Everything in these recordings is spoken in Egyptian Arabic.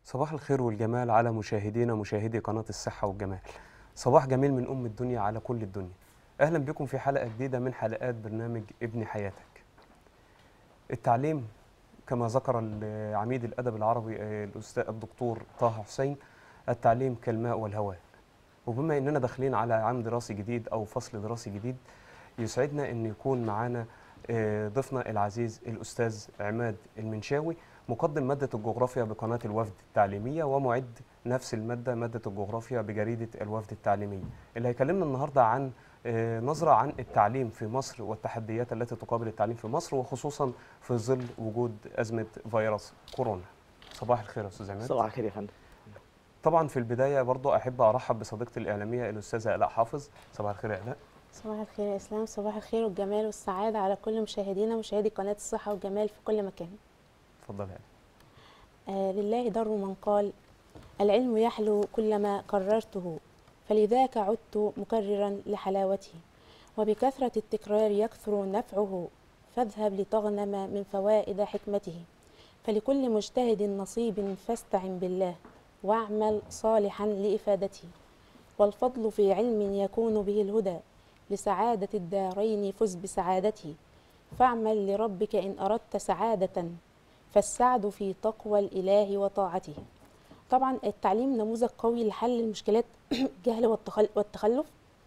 صباح الخير والجمال على مشاهدينا مشاهدي قناة الصحة والجمال صباح جميل من أم الدنيا على كل الدنيا أهلا بكم في حلقة جديدة من حلقات برنامج ابن حياتك التعليم كما ذكر ال- عميد الأدب العربي آه، الأستاذ الدكتور طه حسين التعليم كالماء والهواء وبما أننا داخلين على عام دراسي جديد أو فصل دراسي جديد يسعدنا أن يكون معنا آه، ضيفنا العزيز الأستاذ عماد المنشاوي مقدم مادة الجغرافيا بقناة الوفد التعليمية ومعد نفس المادة مادة الجغرافيا بجريدة الوفد التعليمية اللي هيكلمنا النهاردة عن آه، نظرة عن التعليم في مصر والتحديات التي تقابل التعليم في مصر وخصوصا في ظل وجود أزمة فيروس كورونا صباح الخير يا أستاذ عماد صباح الخير يا فندم طبعا في البداية برضو أحب أرحب بصديقتي الإعلامية الأستاذة آلاء حافظ صباح الخير يا آلاء صباح الخير يا اسلام صباح الخير والجمال والسعاده على كل مشاهدينا مشاهدي قناه الصحه والجمال في كل مكان اتفضل يا آلاء آه لله در من قال العلم يحلو كلما كررته فلذاك عدت مكررا لحلاوته وبكثره التكرار يكثر نفعه فاذهب لتغنم من فوائد حكمته فلكل مجتهد نصيب فاستعن بالله واعمل صالحا لافادته والفضل في علم يكون به الهدى لسعادة الدارين فز بسعادته فاعمل لربك إن أردت سعادة فالسعد في تقوى الإله وطاعته طبعا التعليم نموذج قوي لحل المشكلات الجهل والتخل- والتخلف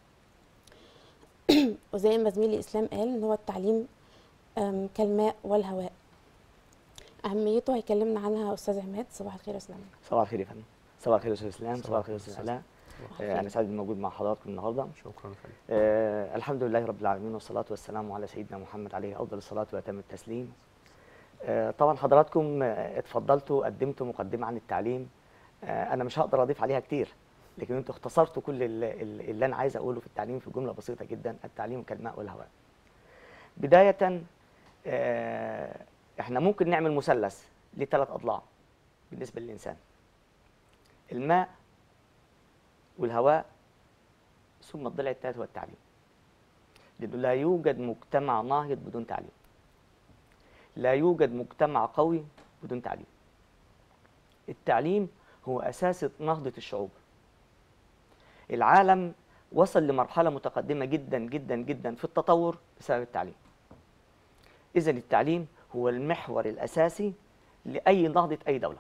وزي ما زميلي إسلام قال إن هو التعليم أم، كالماء والهواء أهميته هيكلمنا عنها أستاذ عماد صباح الخير يا أستاذ عماد صباح الخير يا فندم صباح الخير يا استاذ اسلام صباح صباح الخير يا الخير استاذ أستاذ. علاء صباح آه، الخير. انا سعيد اني موجود مع حضراتكم النهارده شكرا فندم آه، الحمد لله رب العالمين والصلاه والسلام على سيدنا محمد عليه افضل الصلاه واتم التسليم آه، طبعا حضراتكم آه، اتفضلتوا قدمتوا مقدمه عن التعليم آه، انا مش هقدر اضيف عليها كتير لكن انتوا اختصرتوا كل ال- ال- اللي انا عايز اقوله في التعليم في جمله بسيطه جدا التعليم كالماء والهواء بدايه آه، احنا ممكن نعمل مثلث لثلاث اضلاع بالنسبه للانسان الماء والهواء ثم الضلع الثالث هو التعليم لأنه لا يوجد مجتمع ناهض بدون تعليم لا يوجد مجتمع قوي بدون تعليم التعليم هو أساس نهضة الشعوب العالم وصل لمرحلة متقدمة جدا جدا جدا في التطور بسبب التعليم إذا التعليم هو المحور الأساسي لأي نهضة أي دولة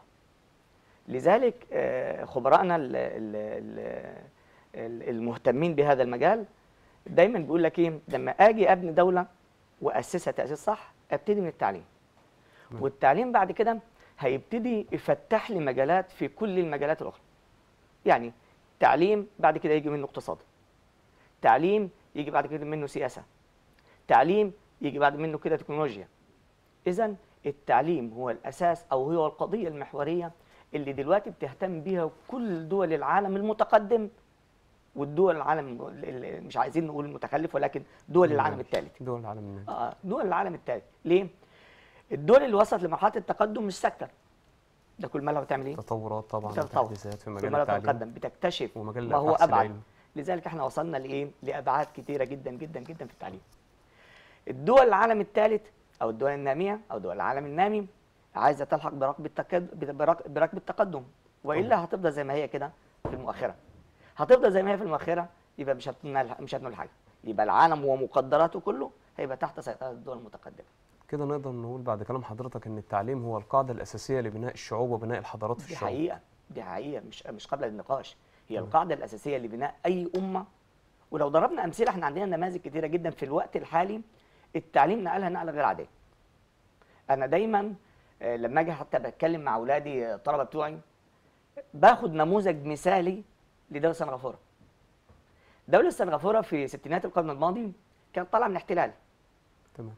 لذلك آه، خبرائنا ال- ال- ال- ال- المهتمين بهذا المجال دايما بيقول لك ايه لما اجي ابني دوله واسسها تاسيس صح ابتدي من التعليم نعم. والتعليم بعد كده هيبتدي يفتح لي مجالات في كل المجالات الاخرى يعني تعليم بعد كده يجي منه اقتصاد تعليم يجي بعد كده منه سياسه تعليم يجي بعد منه كده تكنولوجيا اذا التعليم هو الاساس او هو القضيه المحوريه اللي دلوقتي بتهتم بيها كل دول العالم المتقدم والدول العالم اللي مش عايزين نقول المتخلف ولكن دول العالم الثالث دول العالم النامي. اه دول العالم الثالث ليه الدول اللي وصلت لمرحله التقدم مش ساكته ده كل ما لو بتعمل ايه تطورات طبعا بتتطور. وتحديثات في كل مجال ما لو التعليم تتقدم بتكتشف ومجال ما هو البحث ابعد العلمي لذلك احنا وصلنا لايه لابعاد كتيره جدا جدا جدا في التعليم الدول العالم الثالث او الدول الناميه او دول العالم النامي عايزه تلحق بركب التقدم بركب التقدم والا هتفضل زي ما هي كده في المؤخره هتفضل زي ما هي في المؤخره يبقى مش هتنال مش هتنول حاجه يبقى العالم ومقدراته كله هيبقى تحت سيطره الدول المتقدمه كده نقدر نقول بعد كلام حضرتك ان التعليم هو القاعده الاساسيه لبناء الشعوب وبناء الحضارات في دي الشعوب حقيقه دي حقيقه مش مش قبل النقاش هي تمام. القاعده الاساسيه لبناء اي امه ولو ضربنا امثله احنا عندنا نماذج كتيره جدا في الوقت الحالي التعليم نقلها نقله غير عاديه انا دايما آه، لما اجي حتى بتكلم مع اولادي آه، الطلبه بتوعي باخد نموذج مثالي لدوله سنغافوره دوله سنغافوره في ستينات القرن الماضي كانت طالعه من احتلال تمام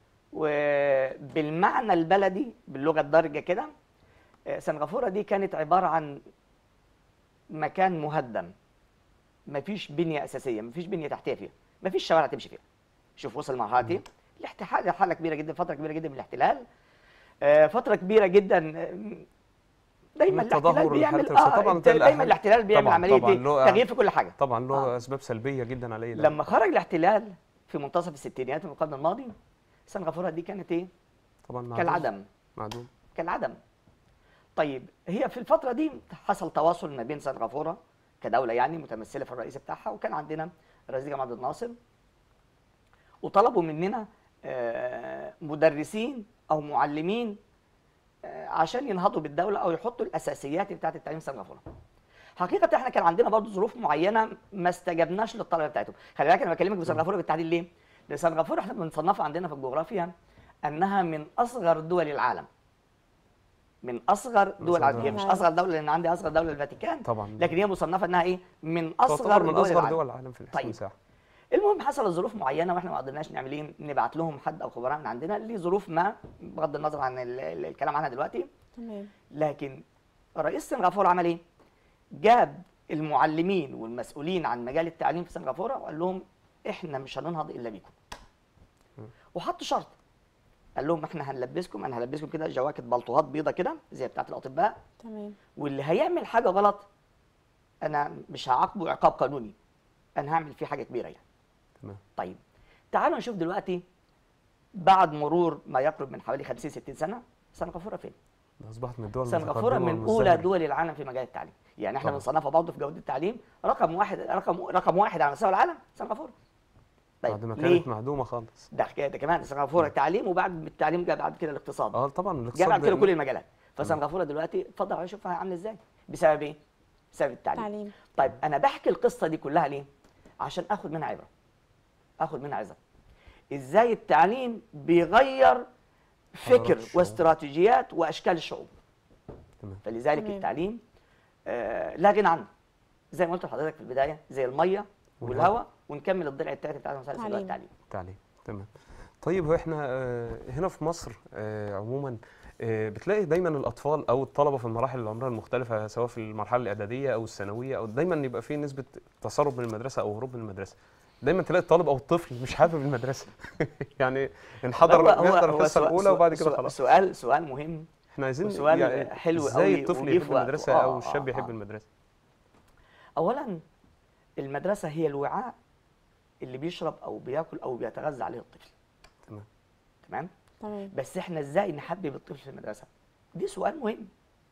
وبالمعنى البلدي باللغه الدارجه كده آه، سنغافوره دي كانت عباره عن مكان مهدم مفيش بنيه اساسيه مفيش بنيه تحتيه فيها مفيش شوارع تمشي فيها شوف وصل لمرحله ايه الاحتلال حاله كبيره جدا فتره كبيره جدا من الاحتلال آه، فتره كبيره جدا آه، دايما التدهور الاحتلال بيعمل والحالة النفسية. طبعاً ده دايما الأهم. الاحتلال بيعمل طبعاً، عمليه طبعاً، إيه؟ له- تغيير في كل حاجه طبعا له آه. اسباب سلبيه جدا على اي دولة. لما خرج الاحتلال في منتصف الستينيات من القرن الماضي سنغافوره دي كانت ايه طبعا معدوم كالعدم معدوم كالعدم طيب هي في الفتره دي حصل تواصل ما بين سنغافوره كدوله يعني متمثله في الرئيس بتاعها وكان عندنا رئيس جامعه عبد الناصر وطلبوا مننا آه، مدرسين او معلمين آه، عشان ينهضوا بالدوله او يحطوا الاساسيات بتاعه التعليم في سنغافوره. حقيقه احنا كان عندنا برضه ظروف معينه ما استجبناش للطلبه بتاعتهم، خلي بالك انا بكلمك بسنغافوره بالتحديد ليه؟ لان سنغافوره احنا بنصنفها عندنا في الجغرافيا انها من اصغر دول العالم. من اصغر دول العالم، هي مش العالم. اصغر دوله لان عندي اصغر دوله الفاتيكان طبعا لكن هي مصنفه انها ايه؟ من اصغر تعتبر من دول اصغر العالم. دول العالم في طيب. المساحه المهم حصلت ظروف معينه واحنا ما قدرناش نعمل ايه نبعت لهم حد او خبراء من عندنا لظروف ما بغض النظر عن ال- ال- الكلام عنها دلوقتي تمام لكن رئيس سنغافوره عمل ايه؟ جاب المعلمين والمسؤولين عن مجال التعليم في سنغافوره وقال لهم احنا مش هننهض الا بيكم. وحط شرط قال لهم احنا هنلبسكم انا هلبسكم كده جواكت بلطوهات بيضه كده زي بتاعه الاطباء تمام واللي هيعمل حاجه غلط انا مش هعاقبه عقاب قانوني انا هعمل فيه حاجه كبيره يعني. تمام طيب تعالوا نشوف دلوقتي بعد مرور ما يقرب من حوالي 50 60 سنه سنغافوره فين؟ اصبحت من الدول سنغافوره المتقدمة من اولى والمزدهرة. دول العالم في مجال التعليم، يعني احنا طبعا. بنصنفها برضه في جوده التعليم رقم واحد رقم رقم واحد على مستوى العالم سنغافوره. بعد ما ليه؟ كانت معدومه خالص ده حكايه ده كمان سنغافوره التعليم وبعد التعليم جاء بعد كده الاقتصاد. اه طبعا جاء الاقتصاد بعد كده ده- كل المجالات. فسنغافوره دلوقتي اتفضل على شوفها عامله ازاي؟ بسبب ايه؟ بسبب التعليم. تعليم طيب انا بحكي القصه دي كلها ليه عشان اخد منها عبره اخد منها عظه ازاي التعليم بيغير فكر قرارات الشعوب. واستراتيجيات واشكال الشعوب تمام فلذلك تمام. التعليم آه لا غنى عنه زي ما قلت لحضرتك في البدايه زي الميه والهواء. والهواء ونكمل الضلع الثالث بتاع المسلسل اللي هو تعليم. التعليم تعليم تمام طيب هو احنا آه، هنا في مصر آه، عموما آه، بتلاقي دايما الاطفال او الطلبه في المراحل العمريه المختلفه سواء في المرحله الاعداديه او الثانويه او دايما يبقى في نسبه تسرب من المدرسه او هروب من المدرسه دايما تلاقي الطالب او الطفل مش حابب المدرسه يعني انحدر هو- هو- بيحضر هو الحصه سؤال- الاولى وبعد كده سؤال- خلاص سؤال سؤال مهم احنا عايزين وسؤال يعني حلو ازاي قوي الطفل وجه في يحب وقته. المدرسه آه، او آه، الشاب آه. يحب المدرسه اولا المدرسه هي الوعاء اللي بيشرب او بياكل او بيتغذى عليه الطفل تمام تمام تمام بس احنا ازاي نحبب الطفل في المدرسه دي سؤال مهم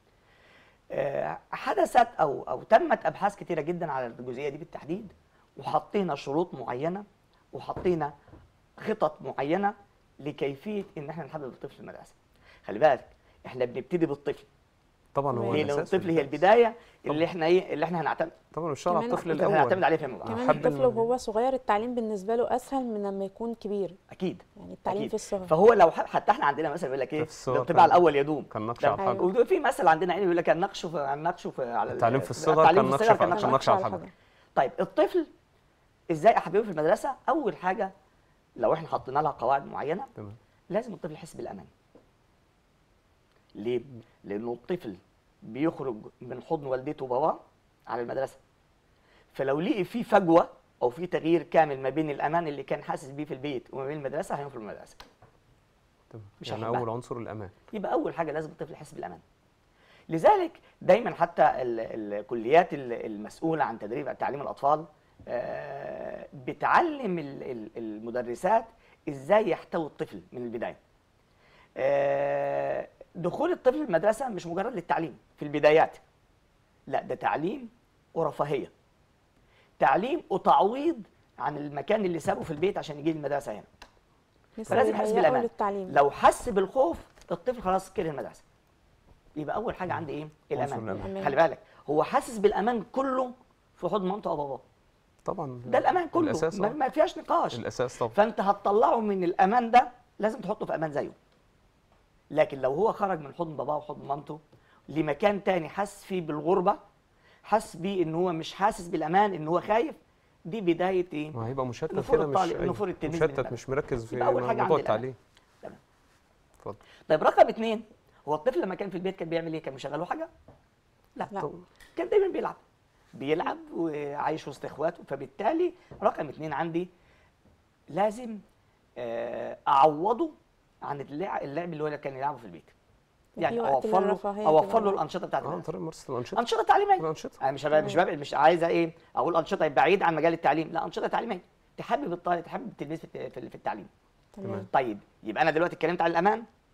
آه، حدثت او او تمت ابحاث كتيره جدا على الجزئيه دي بالتحديد وحطينا شروط معينه وحطينا خطط معينه لكيفيه ان احنا نحبب الطفل في المدرسه خلي بالك احنا بنبتدي بالطفل طبعا هو تمام. ليه لان الأساس الطفل هي والأساس. البدايه اللي احنا ايه اللي احنا هنعتمد طبعا الشرع على كمان الطفل إحنا اللي هنعتمد الاول عليه فيما بعد كمان حب الطفل الم- وهو صغير التعليم بالنسبه له اسهل من لما يكون كبير اكيد يعني التعليم أكيد. في الصغر فهو لو ح- حتى احنا عندنا مثلا يقول لك ايه في الصغر الانطباع كان- الاول يدوم كان نقش ده- على الحجر وفي مثل عندنا يعني يقول لك النقش في النقش في على ال- التعليم في الصغر التعليم كان في نقش الصغر في- كان كان نقش نقش على الحجر. طيب الطفل ازاي احببه في المدرسه اول حاجه لو احنا حطينا لها قواعد معينه تمام لازم الطفل يحس بالامان ليه لانه الطفل بيخرج من حضن والدته وباباه على المدرسه فلو لقي في فجوه او في تغيير كامل ما بين الامان اللي كان حاسس بيه في البيت وما بين المدرسه هينفر المدرسه تمام مش يعني هيحبها. اول عنصر الامان يبقى اول حاجه لازم الطفل يحس بالامان لذلك دايما حتى ال- الكليات ال- المسؤوله عن تدريب تعليم الاطفال آه، بتعلم ال- ال- المدرسات ازاي يحتوي الطفل من البدايه آه، دخول الطفل المدرسه مش مجرد للتعليم في البدايات لا ده تعليم ورفاهيه تعليم وتعويض عن المكان اللي سابه في البيت عشان يجي المدرسه هنا فلازم يحس يهيئه بالامان للتعليم لو حس بالخوف الطفل خلاص كره المدرسه يبقى اول حاجه عندي ايه عنصر الامان الأمان. خلي بالك هو حاسس بالامان كله في حضن مامته او باباه طبعا ده الامان كله الاساس ما, آه. ما فيهاش نقاش الاساس طبعا فانت هتطلعه من الامان ده لازم تحطه في امان زيه لكن لو هو خرج من حضن باباه وحضن مامته لمكان تاني حس فيه بالغربه حس بيه ان هو مش حاسس بالامان ان هو خايف دي بدايه ايه ما هيبقى مشتت نفور كده مش الطالب- أيوة. نفور التلميذ من مشتت البلد. مش مركز في يبقى أول حاجة موضوع عندي الأمان. التعليم تمام. اتفضل طيب رقم اثنين هو الطفل لما كان في البيت كان بيعمل ايه؟ كان مشغله حاجه؟ لا لا. طبعا. كان دايما بيلعب بيلعب وعايش وسط اخواته فبالتالي رقم اثنين عندي لازم آه، اعوضه عن اللعب, اللعب اللي هو كان يلعبه في البيت في يعني وقت اوفر له للرفاهية اوفر كده. له الانشطه بتاعت اه عن المدرسة. طريق ممارسه الانشطه انشطه تعليميه الانشطه انا مش هبقى مش ببعد مش عايزه ايه اقول انشطه بعيد عن مجال التعليم لا انشطه تعليميه تحبب الطالب تحبب التلميذ في الت- في التعليم تمام طيب يبقى انا دلوقتي اتكلمت عن الامان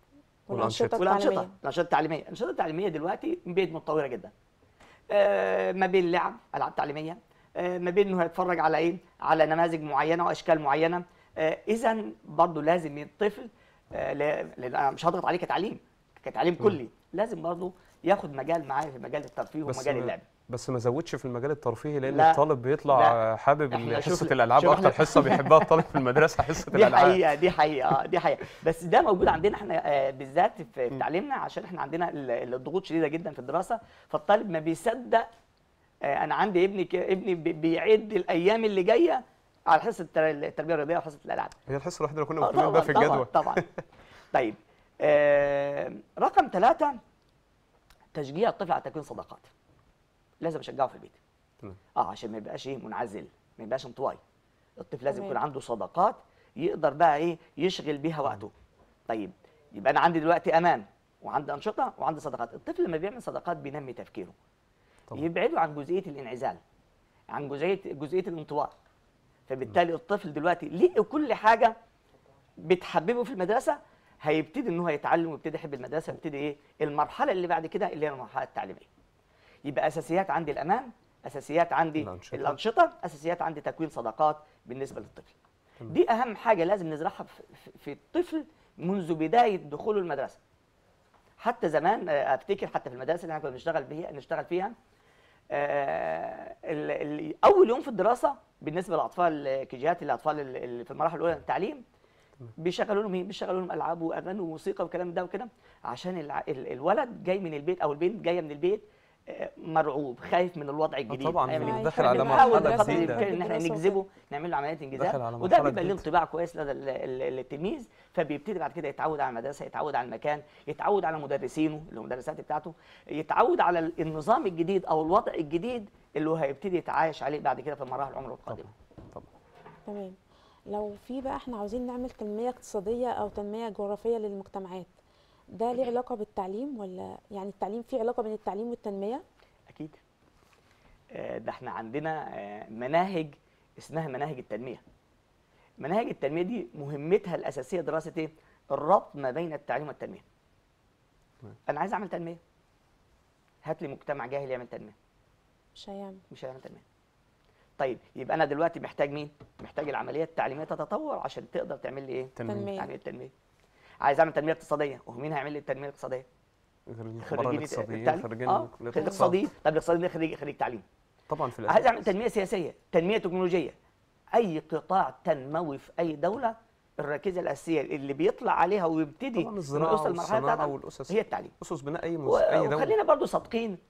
والأنشطة والانشطه التعليمية الانشطه التعليميه الانشطه التعليميه دلوقتي بقت متطوره جدا آه، ما بين لعب العاب تعليميه آه، ما بين انه يتفرج على ايه على نماذج معينه واشكال معينه اذا برضه لازم الطفل آه، لا- لان انا مش هضغط عليه كتعليم كتعليم كلي لازم برضه ياخد مجال معايا في مجال الترفيه بس ومجال ما- اللعب بس ما زودش في المجال الترفيهي لان لا. الطالب بيطلع لا. حابب إحنا حصه شوف- الالعاب شوف اكتر إحنا- حصه بيحبها الطالب في المدرسه حصه دي الالعاب حقيقه دي حقيقه آه، دي حقيقه بس ده موجود عندنا احنا آه، بالذات في في تعليمنا عشان احنا عندنا ال- الضغوط شديده جدا في الدراسه فالطالب ما بيصدق آه، انا عندي ابني ك- ابني بي- بيعد الايام اللي جايه على حصه التر- التربيه الرياضيه وحصه الالعاب هي الحصه الوحيده اللي كنا آه، مكتوبين بقى في طبعا الجدول طبعا طيب آه، رقم ثلاثة تشجيع الطفل على تكوين صداقات لازم اشجعه في البيت تمام. اه عشان ما يبقاش ايه منعزل ما يبقاش انطوائي الطفل لازم تمام. يكون عنده صداقات يقدر بقى ايه يشغل بيها وقته طيب يبقى انا عندي دلوقتي امان وعندي انشطه وعندي صداقات الطفل لما بيعمل صداقات بينمي تفكيره طبعا. يبعده عن جزئيه الانعزال عن جزئيه جزئيه الانطواء فبالتالي الطفل دلوقتي ليه كل حاجه بتحببه في المدرسه هيبتدي ان هو يتعلم ويبتدي يحب المدرسه ويبتدي ايه المرحله اللي بعد كده اللي هي المرحله التعليميه يبقى اساسيات عندي الامان اساسيات عندي الأنشطة. الانشطه, الأنشطة اساسيات عندي تكوين صداقات بالنسبه للطفل تمام. دي اهم حاجه لازم نزرعها في- في- في الطفل منذ بدايه دخوله المدرسه حتى زمان آه، افتكر حتى في المدارس اللي احنا كنا بنشتغل بيها نشتغل فيها آه، ال- ال- اول يوم في الدراسه بالنسبه للاطفال كيجيات الاطفال ال- اللي في المراحل الاولى من التعليم بيشغلوا لهم ايه؟ بيشغلوا لهم العاب واغاني وموسيقى والكلام ده وكده عشان الع- ال- الولد جاي من البيت او البنت جايه من البيت آه، مرعوب خايف من الوضع الجديد طبعا هيعمل إيه؟ داخل على بنحاول مرحله بقدر جديده الامكان ان احنا الدراسة نجذبه نعمل له عمليه داخل انجذاب على وده مرحلة بيبقى له جديدة. انطباع كويس لدى ال- ال- التلميذ فبيبتدي بعد كده يتعود على المدرسه يتعود على المكان يتعود على مدرسينه المدرسات بتاعته يتعود على ال- النظام الجديد او الوضع الجديد اللي هو هيبتدي يتعايش عليه بعد كده في مراحل عمره القادمه طبعا طبعا تمام لو في بقى احنا عاوزين نعمل تنمية اقتصادية أو تنمية جغرافية للمجتمعات ده ليه علاقة بالتعليم ولا يعني التعليم فيه علاقة بين التعليم والتنمية؟ اكيد آه، ده احنا عندنا آه، مناهج اسمها مناهج التنميه مناهج التنميه دي مهمتها الاساسيه دراسه ايه الربط ما بين التعليم والتنميه تمام. انا عايز اعمل تنميه هات لي مجتمع جاهل يعمل تنميه مش هيعمل مش هيعمل تنميه طيب يبقى انا دلوقتي محتاج مين محتاج العمليه التعليميه تتطور عشان تقدر تعمل لي ايه تنمية. تنمية. عمليه التنميه عايز اعمل تنميه اقتصاديه ومين هيعمل لي التنميه الاقتصاديه الخبراء خريجين الاقتصاديين التعليم. خريجين اه كلية الاقتصادي طب الاقتصادي ده خريج خريج تعليم طبعا في عايز الاساس اعمل تنميه سياسيه تنميه تكنولوجيه اي قطاع تنموي في اي دوله الركيزه الاساسيه اللي بيطلع عليها ويبتدي طبعا إنه الزراعه يوصل للمرحله والصناعه بتاعتها والاسس هي التعليم اسس بناء اي مس... و- اي دوله وخلينا برضو صادقين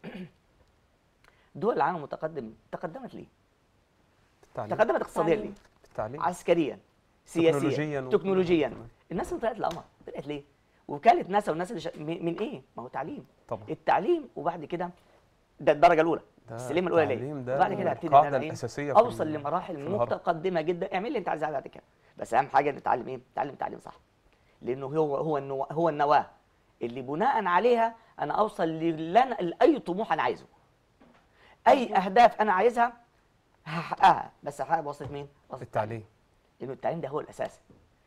دول العالم المتقدم تقدمت ليه؟ التعليم تقدمت اقتصاديا تعليم. ليه؟ التعليم عسكريا سياسيا تكنولوجياً و- تكنولوجيا تمام. الناس اللي طلعت القمر طلعت ليه؟ وكاله ناسا والناس اللي شا... من من ايه؟ ما هو تعليم طبعا التعليم وبعد كده ده الدرجه الاولى ده السلمه الاولى ليه؟ التعليم ده وبعد كده هبتدي إن القاعدة أنا إيه؟ الأساسية في اوصل ال- لمراحل في الهرم. متقدمه جدا اعمل اللي انت عايزها بعد كده بس اهم حاجه نتعلم ايه؟ نتعلم تعليم صح لانه هو هو النوا- هو النواه اللي بناء عليها انا اوصل للي أنا- لاي طموح انا عايزه اي اهداف انا عايزها هحققها بس هحققها بواسطه مين؟ بواسطة التعليم لانه التعليم ده هو الاساس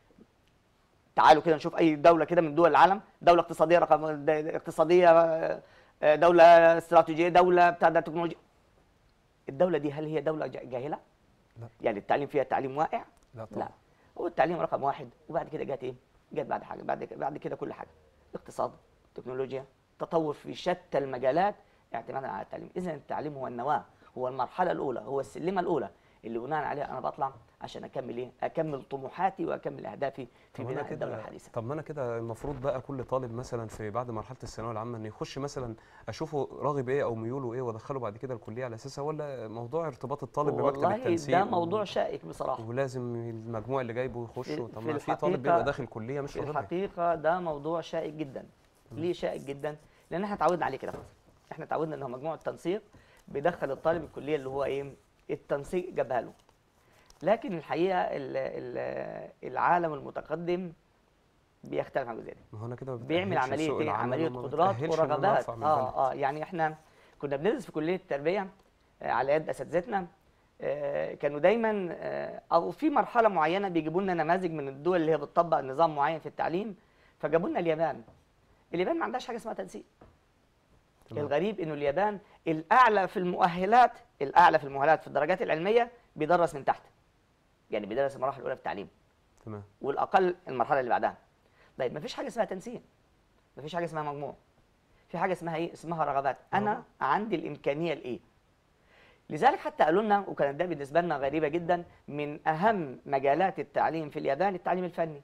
تعالوا كده نشوف اي دوله كده من دول العالم دوله اقتصاديه رقم د- اقتصاديه آه، دوله استراتيجيه دوله بتاع ده تكنولوجيا الدوله دي هل هي دوله جا- جاهله لا. يعني التعليم فيها تعليم واقع لا طبعا لا هو التعليم رقم واحد وبعد كده جت ايه جت بعد حاجه بعد كده بعد كده كل حاجه اقتصاد تكنولوجيا تطور في شتى المجالات اعتمادا على التعليم اذا التعليم هو النواه هو المرحله الاولى هو السلمه الاولى اللي بناء عليها انا بطلع عشان اكمل ايه اكمل طموحاتي واكمل اهدافي في طب انا بناء الدوله كده الحديثه طب ما انا كده المفروض بقى كل طالب مثلا في بعد مرحله الثانويه العامه انه يخش مثلا اشوفه راغب ايه او ميوله ايه وادخله بعد كده الكليه على اساسها ولا موضوع ارتباط الطالب بمكتب والله التنسيق ده و- موضوع شائك بصراحه ولازم المجموع اللي جايبه يخشه في- طب في ما في طالب الحقيقة- بيبقى داخل كليه مش في راغبها الحقيقه ده موضوع شائك جدا ليه شائك جدا لان احنا اتعودنا عليه كده احنا اتعودنا ان هو مجموع التنسيق بيدخل الطالب الكليه اللي هو ايه التنسيق جابها له لكن الحقيقه ال- ال- العالم المتقدم بيختلف عن الجزئيه دي ما هو انا كده ما بيعمل بتأهلش عمليه لسوق ايه العمل عمليه وما قدرات بتأهلش إن أنا ورغبات أرفع من اه البلد. اه يعني احنا كنا بندرس في كليه التربيه آه، على يد اساتذتنا آه، كانوا دايما آه، او في مرحله معينه بيجيبوا لنا نماذج من الدول اللي هي بتطبق نظام معين في التعليم فجابوا لنا اليابان اليابان ما عندهاش حاجه اسمها تنسيق تمام. الغريب انه اليابان الاعلى في المؤهلات الاعلى في المؤهلات في الدرجات العلميه بيدرس من تحت يعني بيدرس المراحل الاولى في التعليم تمام والاقل المرحله اللي بعدها طيب مفيش حاجه اسمها تنسيق مفيش حاجه اسمها مجموع في حاجه اسمها ايه اسمها رغبات انا رغبات. عندي الامكانيه لايه لذلك حتى قالوا لنا وكانت ده بالنسبه لنا غريبه جدا من اهم مجالات التعليم في اليابان التعليم الفني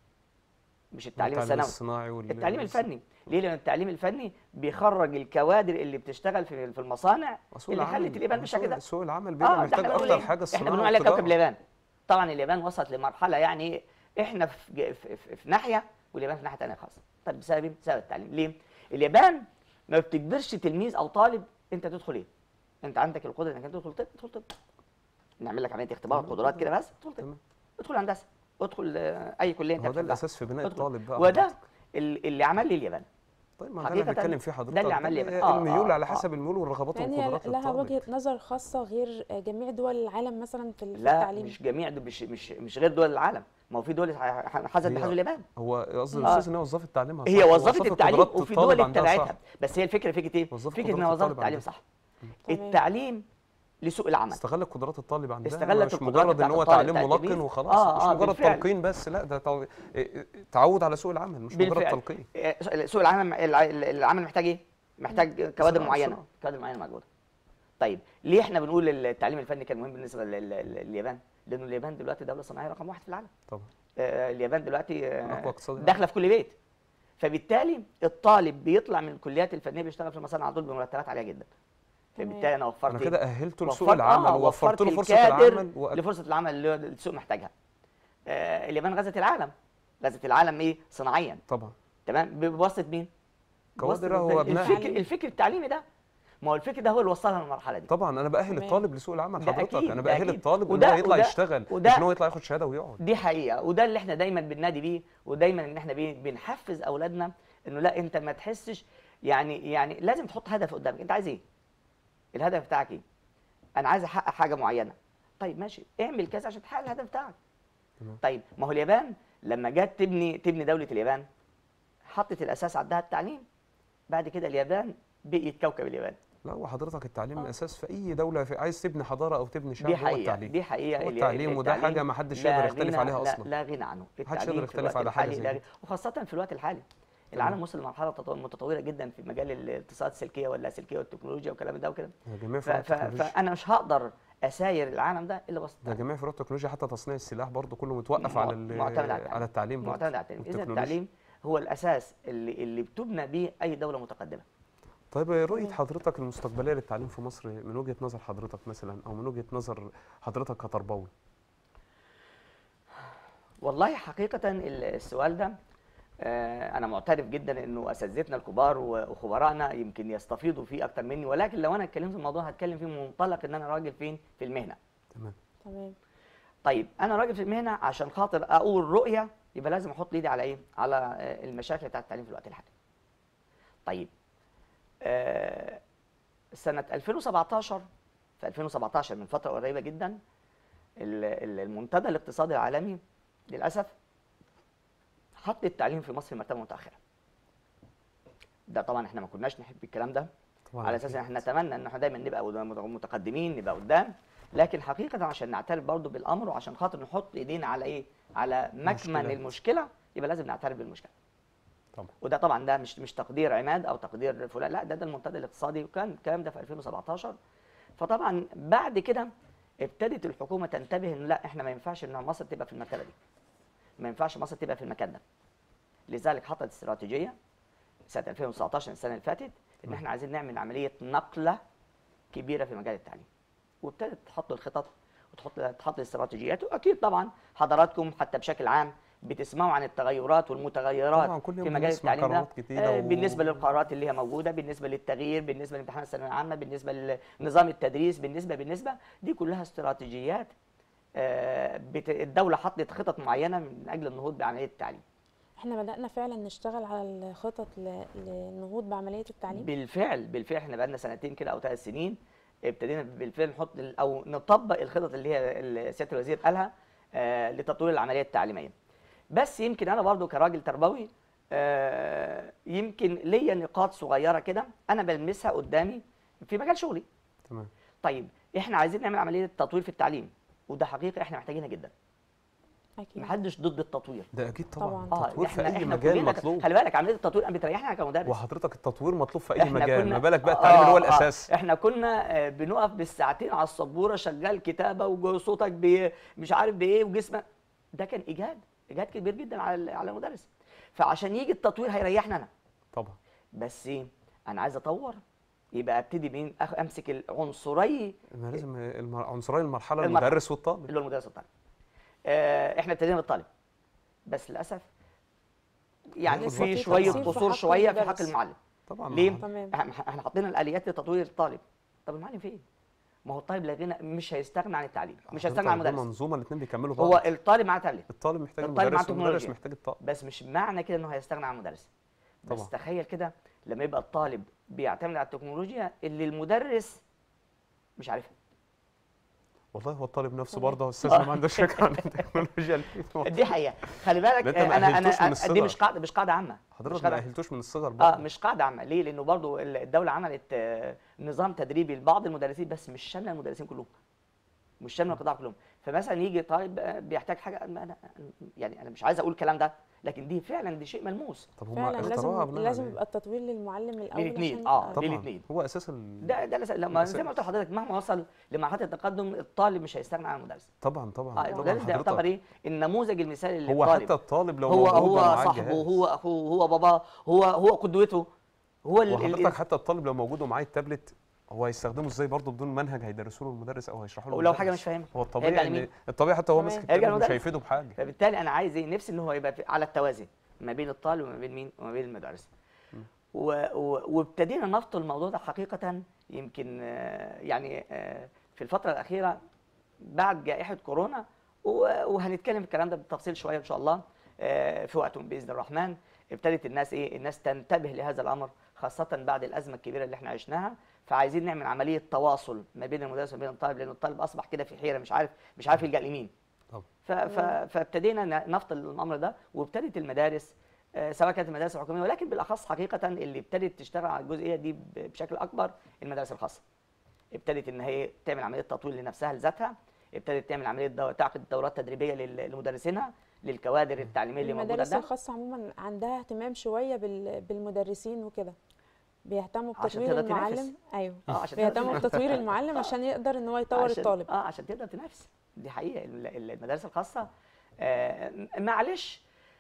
مش التعليم الثانوي الصناعي وال... التعليم الفني ليه لان التعليم الفني بيخرج الكوادر اللي بتشتغل في في المصانع وسوق اللي العمل. خلت اليابان بالشكل ده سوق العمل بيبقى ده محتاج احنا بنقول اكتر إيه؟ حاجه الصناعه احنا بنقول عليها كوكب والتجارة. اليابان طبعا اليابان وصلت لمرحله يعني إيه؟ احنا في, ج- في, في, في ناحيه واليابان في ناحيه ثانيه خالص طب بسبب ايه؟ بسبب التعليم ليه اليابان ما بتجبرش تلميذ او طالب انت تدخل ايه انت عندك القدره انك انت تدخل طب تدخل طب نعمل لك عمليه اختبار تمام. قدرات كده بس ادخل طب تمام. ادخل هندسه ادخل آه، اي كليه انت هو ده بتحبها. الاساس في بناء ادخل. الطالب بقى وده حضرتك. ال- اللي عمل لي اليابان طيب ما ده اللي حقيقة بنتكلم فيه حضرتك ده اللي عمل لي هي آه، الميول آه، على آه. حسب الميول والرغبات يعني والقدرات لها للطالب. وجهة نظر خاصة غير جميع دول العالم مثلا في ال- في لا التعليم مش جميع دول مش مش مش غير دول العالم ما هو في دول ح- حازت هي- بحجم اليابان هو قصدي آه. الاستاذ ان هي وظفت تعليمها هي صح، وظفت التعليم قدرات وفي الطالب دول عندها صح. اتبعتها بس هي الفكره فكره ايه؟ وظفت فكره قدرات انها وظفت الطالب التعليم عندها. صح تمام. التعليم لسوق العمل استغلت قدرات الطالب عندها استغلت مش القدرات مجرد ان بتاعت هو الطالب تعليم بتاع ملقن التلميذ. وخلاص آه، مش آه، مجرد بالفعل. تلقين بس لا ده تو- تعود على سوق العمل مش مجرد بالفعل. تلقين آه، سوق العمل الع- العمل محتاج ايه؟ محتاج كوادر بسرعة، معينه بسرعة. كوادر معينه موجوده طيب ليه احنا بنقول التعليم الفني كان مهم بالنسبه لل- لل- لليابان؟ لانه اليابان دلوقتي دوله صناعيه رقم واحد في العالم طبعا آه، اليابان دلوقتي آه، أقوى اقتصاد العالم. داخله في كل بيت فبالتالي الطالب بيطلع من الكليات الفنيه بيشتغل في المصانع على طول بمرتبات عاليه جدا تمام. فبالتالي انا وفرت انا إيه؟ كده اهلته لسوق وفرت- العمل آه، ووفرت له فرصه الكادر العمل وأ- لفرصه العمل اللي السوق محتاجها آه اليابان غزت العالم غزت العالم ايه صناعيا طبعا تمام بواسطه مين كوادر بواسطة هو أبناء. الفكر الفكر التعليمي ده ما هو الفكر ده هو اللي وصلها للمرحله دي طبعا انا باهل تمام. الطالب لسوق العمل ده حضرتك أكيد، انا ده باهل أكيد. الطالب ان وده- هو يطلع وده- يشتغل وده- مش ان هو يطلع ياخد شهاده ويقعد دي حقيقه وده اللي احنا دايما بننادي بيه ودايما ان احنا بي- بنحفز اولادنا انه لا انت ما تحسش يعني يعني لازم تحط هدف قدامك انت عايز ايه الهدف بتاعك ايه انا عايز احقق حاجه معينه طيب ماشي اعمل كذا عشان تحقق الهدف بتاعك تمام. طيب ما هو اليابان لما جت تبني تبني دوله اليابان حطت الاساس عندها التعليم بعد كده اليابان بقيت كوكب اليابان لا وحضرتك التعليم آه. اساس في اي دوله في عايز تبني حضاره او تبني شعب دي هو حقيقه التعليم دي حقيقه هو ال- التعليم وده التعليم حاجه ما حدش لا يقدر يختلف غنى- عليها لا- اصلا لا غنى عنه محدش التعليم يقدر في الوقت يختلف على حاجة الحالي زي لا دي. غنى- وخاصه في الوقت الحالي العالم وصل لمرحله تطور- متطوره جدا في مجال الاتصالات السلكيه واللاسلكيه والتكنولوجيا والكلام ده وكده يا جميع ف- فروع ف- التكنولوجيا فانا مش هقدر اساير العالم ده الا وسط ده جميع فروع التكنولوجيا حتى تصنيع السلاح برضه كله متوقف مع- على ال- معتمد على التعليم. على التعليم برضه معتمد على التعليم اذا والتكنولوجيا. التعليم هو الاساس اللي اللي بتبنى به اي دوله متقدمه طيب رؤية تمام. حضرتك المستقبلية للتعليم في مصر من وجهة نظر حضرتك مثلا أو من وجهة نظر حضرتك كتربوي والله حقيقة ال- السؤال ده آه، أنا معترف جدا إنه أساتذتنا الكبار و- وخبرائنا يمكن يستفيضوا فيه أكتر مني ولكن لو أنا اتكلمت في الموضوع هتكلم فيه من منطلق إن أنا راجل فين في المهنة. تمام تمام طيب أنا راجل في المهنة عشان خاطر أقول رؤية يبقى لازم أحط إيدي على إيه؟ على آه، المشاكل بتاعت التعليم في الوقت الحالي. طيب آه، سنة 2017 في 2017 من فترة قريبة جدا ال- ال- المنتدى الاقتصادي العالمي للأسف حط التعليم في مصر مرتبة متأخرة. ده طبعا احنا ما كناش نحب الكلام ده طبعا على اساس ان احنا نتمنى ان احنا دايما نبقى قدام- متقدمين نبقى قدام لكن حقيقه عشان نعترف برضو بالامر وعشان خاطر نحط ايدينا على ايه على مكمن مشكلات. المشكله يبقى لازم نعترف بالمشكله طبعا وده طبعا ده مش مش تقدير عماد او تقدير فلان لا ده ده المنتدى الاقتصادي وكان الكلام ده في 2017 فطبعا بعد كده ابتدت الحكومه تنتبه ان لا احنا ما ينفعش ان مصر تبقى في المرتبه دي ما ينفعش مصر تبقى في المكان ده لذلك حطت استراتيجيه سنه 2019 السنه اللي فاتت ان نعم. احنا عايزين نعمل عمليه نقله كبيره في مجال التعليم وابتدت تحط الخطط وتحط تحط الاستراتيجيات واكيد طبعا حضراتكم حتى بشكل عام بتسمعوا عن التغيرات والمتغيرات طبعا كل يوم في مجال بنسمع التعليم ده قرارات جديدة آه، و- بالنسبه للقرارات اللي هي موجوده بالنسبه للتغيير بالنسبه لامتحان الثانويه العامه بالنسبه لنظام التدريس بالنسبه بالنسبه دي كلها استراتيجيات آه، بت- الدوله حطت خطط معينه من اجل النهوض بعمليه التعليم احنا بدأنا فعلا نشتغل على الخطط ل- للنهوض بعملية التعليم بالفعل بالفعل احنا بقالنا سنتين كده او ثلاث سنين ابتدينا بالفعل نحط ال- او نطبق الخطط اللي هي اللي سياده الوزير قالها آه، لتطوير العمليه التعليميه. بس يمكن انا برضو كراجل تربوي آه، يمكن ليا نقاط صغيره كده انا بلمسها قدامي في مجال شغلي تمام طيب احنا عايزين نعمل عمليه تطوير في التعليم وده حقيقه احنا محتاجينها جدا اكيد محدش ضد التطوير ده اكيد طبعا طبعاً. التطوير في اي احنا مجال كلنا- مطلوب خلي بالك عمليه التطوير انا بتريحنا كمدرس وحضرتك التطوير مطلوب في اي احنا مجال كنا- ما بالك بقى آه، التعليم اللي هو آه، الاساس احنا كنا آه، بنقف بالساعتين على السبوره شغال كتابه وصوتك بي مش عارف بايه وجسمك ده كان اجهاد اجهاد كبير جدا على على المدرس فعشان يجي التطوير هيريحنا انا طبعا بس ايه انا عايز اطور يبقى ابتدي مين أخ- امسك العنصري ما لازم الم- عنصري المرحله المرحلة. المدرس والطالب اللي هو المدرس والطالب آه، احنا ابتدينا بالطالب بس للاسف يعني لسه في في شويه تقصير في قصور حق شويه في حق المدرس. المعلم طبعا ليه؟ ما- تمام احنا احنا حطينا الاليات لتطوير الطالب طب المعلم فين ما هو الطالب لا غنى مش هيستغنى عن التعليم مش هيستغنى عن حضرتك ده المدرس منظومه الاثنين بيكملوا بعض هو الطالب معاه تابلت الطالب محتاج الطالب معاه المدرس والمدرس تكنولوجيا. محتاج الطالب بس مش معنى كده انه هيستغنى عن المدرس بس طبعا. تخيل كده لما يبقى الطالب بيعتمد على التكنولوجيا اللي المدرس مش عارفها والله هو الطالب نفسه تمام. برضه استاذنا ما عندوش فكره عن التكنولوجيا اللي فيه. دي حقيقه خلي بالك ده أنت آه، انا مأهلتوش من انا الصغر. دي مش قاعده مش قاعده عامه مش حضرتك ما قاعدة- اهلتوش من الصغر اه برضه مش قاعده عامه ليه لانه برضو ال- الدوله عملت آه، نظام تدريبي لبعض المدرسين بس مش شامله المدرسين كلهم مش شامله القطاع كلهم فمثلا يجي طالب آه، بيحتاج حاجه انا يعني انا مش عايز اقول الكلام ده لكن دي فعلا دي شيء ملموس طب هم فعلا اخترعوها لازم بناء لازم على إيه؟ يبقى التطوير للمعلم الاول للاتنين، عشان- آه. طبعا للاتنين. هو اساس ال... ده ده لس- لما زي ما قلت الأساس. لحضرتك مهما وصل لمرحله التقدم الطالب مش هيستغنى عن المدرس طبعا طبعا اه طبعاً المدرس ده حضرتك. يعتبر ايه النموذج المثالي هو للطالب حتى الطالب لو هو موجود هو ومعاه صاحبه الجهاز. هو اخوه هو باباه هو هو قدوته هو ال- ال- وحضرتك حتى الطالب لو موجود ومعاه التابلت هو هيستخدمه ازاي برضه بدون منهج هيدرسه له المدرس او هيشرحه له ولو المدرس. حاجه مش فاهمها هو الطبيعي هيرجع ان لمين؟ الطبيعي حتى هو تمام. ماسك هيرجع التابلت مش للمدرس. هيفيده بحاجه فبالتالي انا عايز ايه نفسي ان هو يبقى في- على التوازي ما بين الطالب وما بين مين وما بين المدرس و- و- وابتدينا نفط الموضوع ده حقيقه يمكن آه، يعني آه، في الفتره الاخيره بعد جائحه كورونا و- وهنتكلم في الكلام ده بالتفصيل شويه ان شاء الله آه، في وقتهم باذن الرحمن ابتدت الناس ايه الناس تنتبه لهذا الامر خاصه بعد الازمه الكبيره اللي احنا عشناها فعايزين نعمل عمليه تواصل ما بين المدرس وما بين الطالب لان الطالب اصبح كده في حيره مش عارف مش عارف يلجا لمين طبعا ف- ف- فابتدينا ن- نفصل الامر ده وابتدت المدارس آه، سواء كانت المدارس الحكوميه ولكن بالاخص حقيقه اللي ابتدت تشتغل على الجزئيه دي ب- بشكل اكبر المدارس الخاصه. ابتدت ان هي تعمل عمليه تطوير لنفسها لذاتها، ابتدت تعمل عمليه دو... تعقد دورات تدريبيه لل- لمدرسينها للكوادر التعليميه اللي موجوده المدارس ده الخاصة عموما عندها اهتمام شوية بال- بالمدرسين وكده بيهتموا عشان بتطوير تقدر تنافس. المعلم ايوه اه عشان تقدر بيهتموا تنافس. بتطوير المعلم عشان يقدر ان هو يطور عشان- الطالب اه عشان تقدر تنافس دي حقيقه ال- ال- المدارس الخاصه آه م- معلش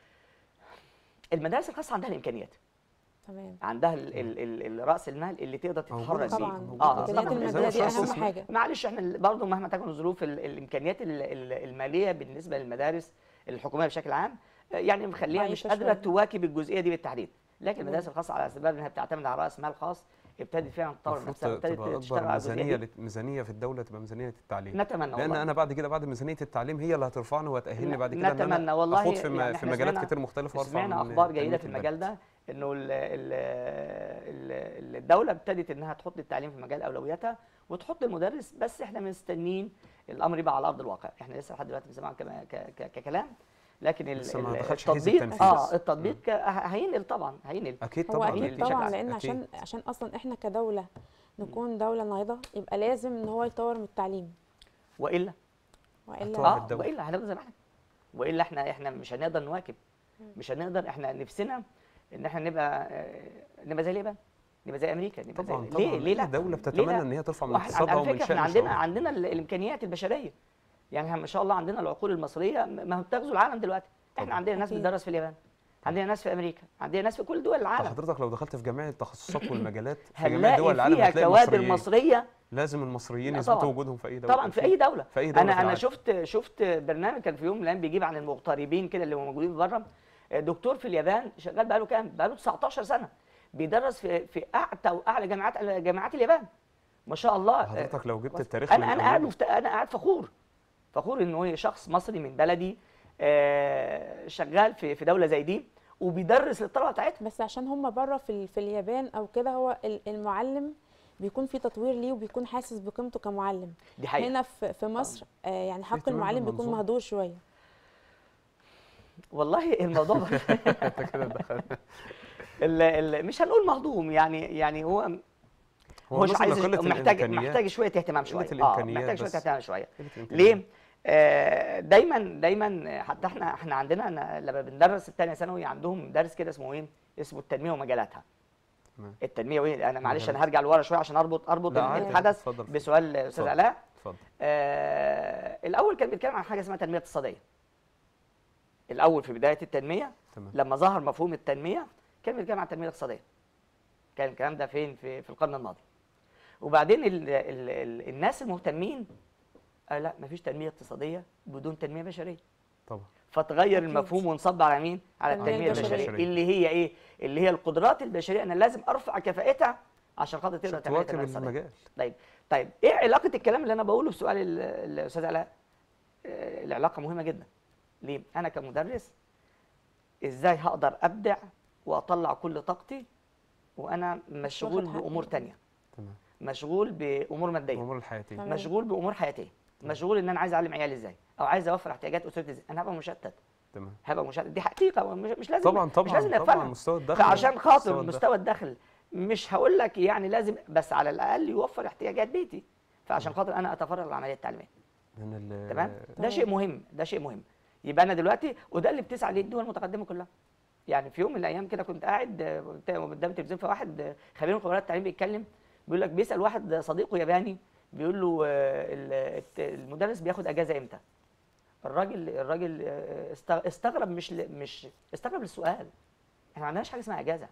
المدارس الخاصه عندها الامكانيات تمام عندها ال ال ال ال راس المال اللي تقدر موجودة تتحرك بيه طبعا موجودة. اه امكانيات طبعاً. المادية زي دي ما اهم شخص حاجة معلش احنا ال- برضه مهما تكن الظروف ال- الامكانيات ال- ال- الماليه بالنسبه للمدارس الحكوميه بشكل عام آه، يعني مخليها مش ضعيفة قادره شوية. تواكب الجزئيه دي بالتحديد لكن المدارس الخاصه على اسباب انها بتعتمد على راس مال خاص ابتدت فعلا تطور المفروض نفسها تبقى وابتدت تشتغل اكبر على الجزئيه ميزانيه دي لت- ميزانيه في الدوله تبقى ميزانيه التعليم نتمنى لان والله انا بعد كده بعد ميزانيه التعليم هي اللي هترفعني وهتاهلني بعد كده ان نتمنى انا والله اخوض في, م- يعني في احنا مجالات سمعنا- كتير مختلفه وارفع سمعنا من اخبار جيده تنمية في المجال البلد. ده انه ال ال ال الدوله ابتدت انها تحط التعليم في مجال اولوياتها وتحط المدرس بس احنا مستنيين الامر يبقى على ارض الواقع احنا لسه لحد دلوقتي بنسمع كما- ك- ك- ككلام لكن ال- لسه ما ال- دخلش حيز التطبيق التنفيذ. اه التطبيق ك- هينقل طبعا هينقل اكيد هو طبعا اكيد بشكل طبعا عام. لان أكيد. عشان عشان اصلا احنا كدولة نكون دولة نهضة يبقى لازم ان هو يطور من التعليم والا والا طبعاً. اه الدولة. والا هنفضل زي ما احنا والا احنا احنا مش هنقدر نواكب مش هنقدر احنا نفسنا ان احنا نبقى آه، نبقى زي اليابان نبقى زي امريكا نبقى طبعا زي طبعا ليه ليه لا الدوله ليه بتتمنى لا؟ ان هي ترفع من وإحنا- اقتصادها على ومن فكره احنا شأن عندنا شعوبها. عندنا ال- الامكانيات البشريه يعني إحنا ما شاء الله عندنا العقول المصريه ما هو بتغزو العالم دلوقتي احنا طبعاً. عندنا ناس أكيد. بتدرس في اليابان عندنا ناس في امريكا عندنا ناس في كل دول طب العالم حضرتك لو دخلت في جميع التخصصات والمجالات في جميع هنلاقي دول العالم فيها هتلاقي كوادر مصريين مصريه لازم المصريين لا يثبتوا طبعاً. وجودهم في اي دوله طبعا في اي دوله في اي دوله انا في انا العالم. شفت شفت برنامج كان في يوم من الايام بيجيب عن المغتربين كده اللي هم موجودين بره دكتور في اليابان شغال بقاله كام بقاله 19 سنه بيدرس في في اعتى واعلى جامعات جامعات اليابان ما شاء الله حضرتك لو جبت التاريخ انا من انا قاعد أوله. مفت... انا قاعد فخور فخور ان هو شخص مصري من بلدي آه، شغال في في دوله زي دي وبيدرس للطلبه بتاعتها بس عشان هم بره في ال- في اليابان او كده هو ال- المعلم بيكون في تطوير ليه وبيكون حاسس بقيمته كمعلم دي حقيقه هنا في في مصر آه يعني حق اهتمام المعلم بيكون بالمنظومة. مهدور شويه والله الموضوع انت كده دخلت ال- ال- مش هنقول مهضوم يعني يعني هو هو مش مثلاً عايز قلة محتاج الإمكانيات. محتاج شويه اهتمام شويه اه الإمكانيات محتاج شويه بس. اهتمام شويه قلة الإمكانيات. ليه؟ آه دايما دايما حتى احنا احنا عندنا أنا لما بندرس الثانيه ثانوي عندهم درس كده اسمه ايه؟ اسمه التنميه ومجالاتها. تمام. التنميه وايه؟ انا معلش مجالات. انا هرجع لورا شويه عشان اربط اربط لا، عادي، الحدث اتفضل. بسؤال استاذ اتفضل. علاء. اتفضل آه الاول كان بيتكلم عن حاجه اسمها تنميه اقتصاديه. الاول في بدايه التنميه تمام لما ظهر مفهوم التنميه كان بيتكلم عن التنميه الاقتصاديه. كان الكلام ده فين في في القرن الماضي. وبعدين ال ال ال الناس المهتمين قال لا مفيش تنميه اقتصاديه بدون تنميه بشريه. طبعا فتغير أكيد. المفهوم ونصب على مين؟ على التنمية التنميه البشرية. البشريه اللي هي ايه؟ اللي هي القدرات البشريه انا لازم ارفع كفاءتها عشان خاطر تقدر عشان تعمل تواكب التنميه الاقتصاديه. المجال طيب طيب ايه علاقه الكلام اللي انا بقوله بسؤال ال- الاستاذ علاء؟ آه، العلاقه مهمه جدا. ليه؟ انا كمدرس ازاي هقدر ابدع واطلع كل طاقتي وانا مشغول واخد حقي. بامور تانية تمام مشغول بامور ماديه الامور الحياتيه تمام. مشغول بامور حياتيه مشغول ان انا عايز اعلم عيالي ازاي او عايز اوفر احتياجات اسرتي ازاي انا هبقى مشتت تمام هبقى مشتت دي حقيقه مش, مش لازم طبعا مش طبعا لازم طبعا نغفلها مستوى الدخل فعشان خاطر مستوى الدخل. مستوى الدخل مش هقول لك يعني لازم بس على الاقل يوفر احتياجات بيتي فعشان خاطر انا اتفرغ للعمليه التعليميه من ال- تمام ده تمام. شيء مهم ده شيء مهم يبقى انا دلوقتي وده اللي بتسعى ليه الدول المتقدمه كلها يعني في يوم من الايام كده كنت قاعد آه، قدام التلفزيون فواحد آه، خبير من خبراء التعليم بيتكلم بيقول لك بيسال واحد صديقه ياباني بيقول له آه، ال- الت- المدرس بياخد اجازه امتى الراجل الراجل آه، است- استغرب مش ل- مش استغرب للسؤال احنا ما عندناش حاجه اسمها اجازه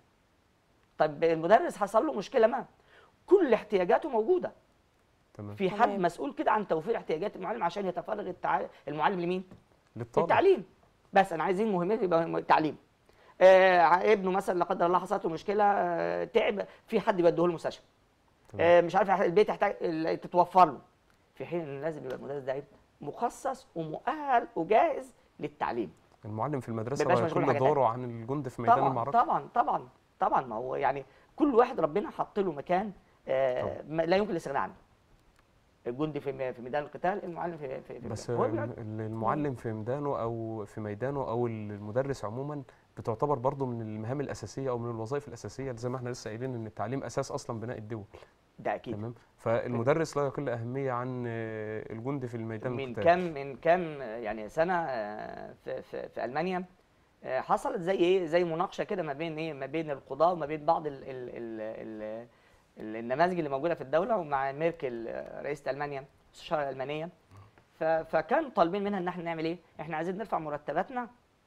طب المدرس حصل له مشكله ما كل احتياجاته موجوده تمام في حد تمام. مسؤول كده عن توفير احتياجات المعلم عشان يتفرغ التع... المعلم لمين؟ للطالب التعليم بس انا عايزين مهمته يبقى م- التعليم آه ابنه مثلا لا قدر الله حصلت له مشكله آه تعب في حد يوديه له المستشفى تمام. آه مش عارف البيت يحتاج ال- تتوفر له في حين ان لازم يبقى المدرس ده مخصص ومؤهل وجاهز للتعليم المعلم في المدرسه مبقاش بقى مشغول يكون بحاجة دوره عن الجند في ميدان طبعا المعركه طبعا طبعا طبعا ما هو يعني كل واحد ربنا حط له مكان آه طبعا. ما- لا يمكن الاستغناء عنه الجندي في م- في ميدان القتال المعلم في في, في بس هو بيقعد- ال- المعلم في ميدانه او في ميدانه او المدرس عموما بتعتبر برضه من المهام الاساسيه او من الوظائف الاساسيه زي ما احنا لسه قايلين ان التعليم اساس اصلا بناء الدول ده اكيد تمام فالمدرس لا يقل اهميه عن آه، الجندي في الميدان من القتالي. كام من كام يعني سنه آه، في في, في المانيا آه، حصلت زي ايه زي مناقشه كده ما بين ايه ما بين القضاه وما بين بعض ال ال ال ال ال النماذج اللي موجوده في الدوله ومع ميركل آه، رئيسه المانيا المستشاره الالمانيه ف- فكان طالبين منها ان احنا نعمل ايه احنا عايزين نرفع مرتباتنا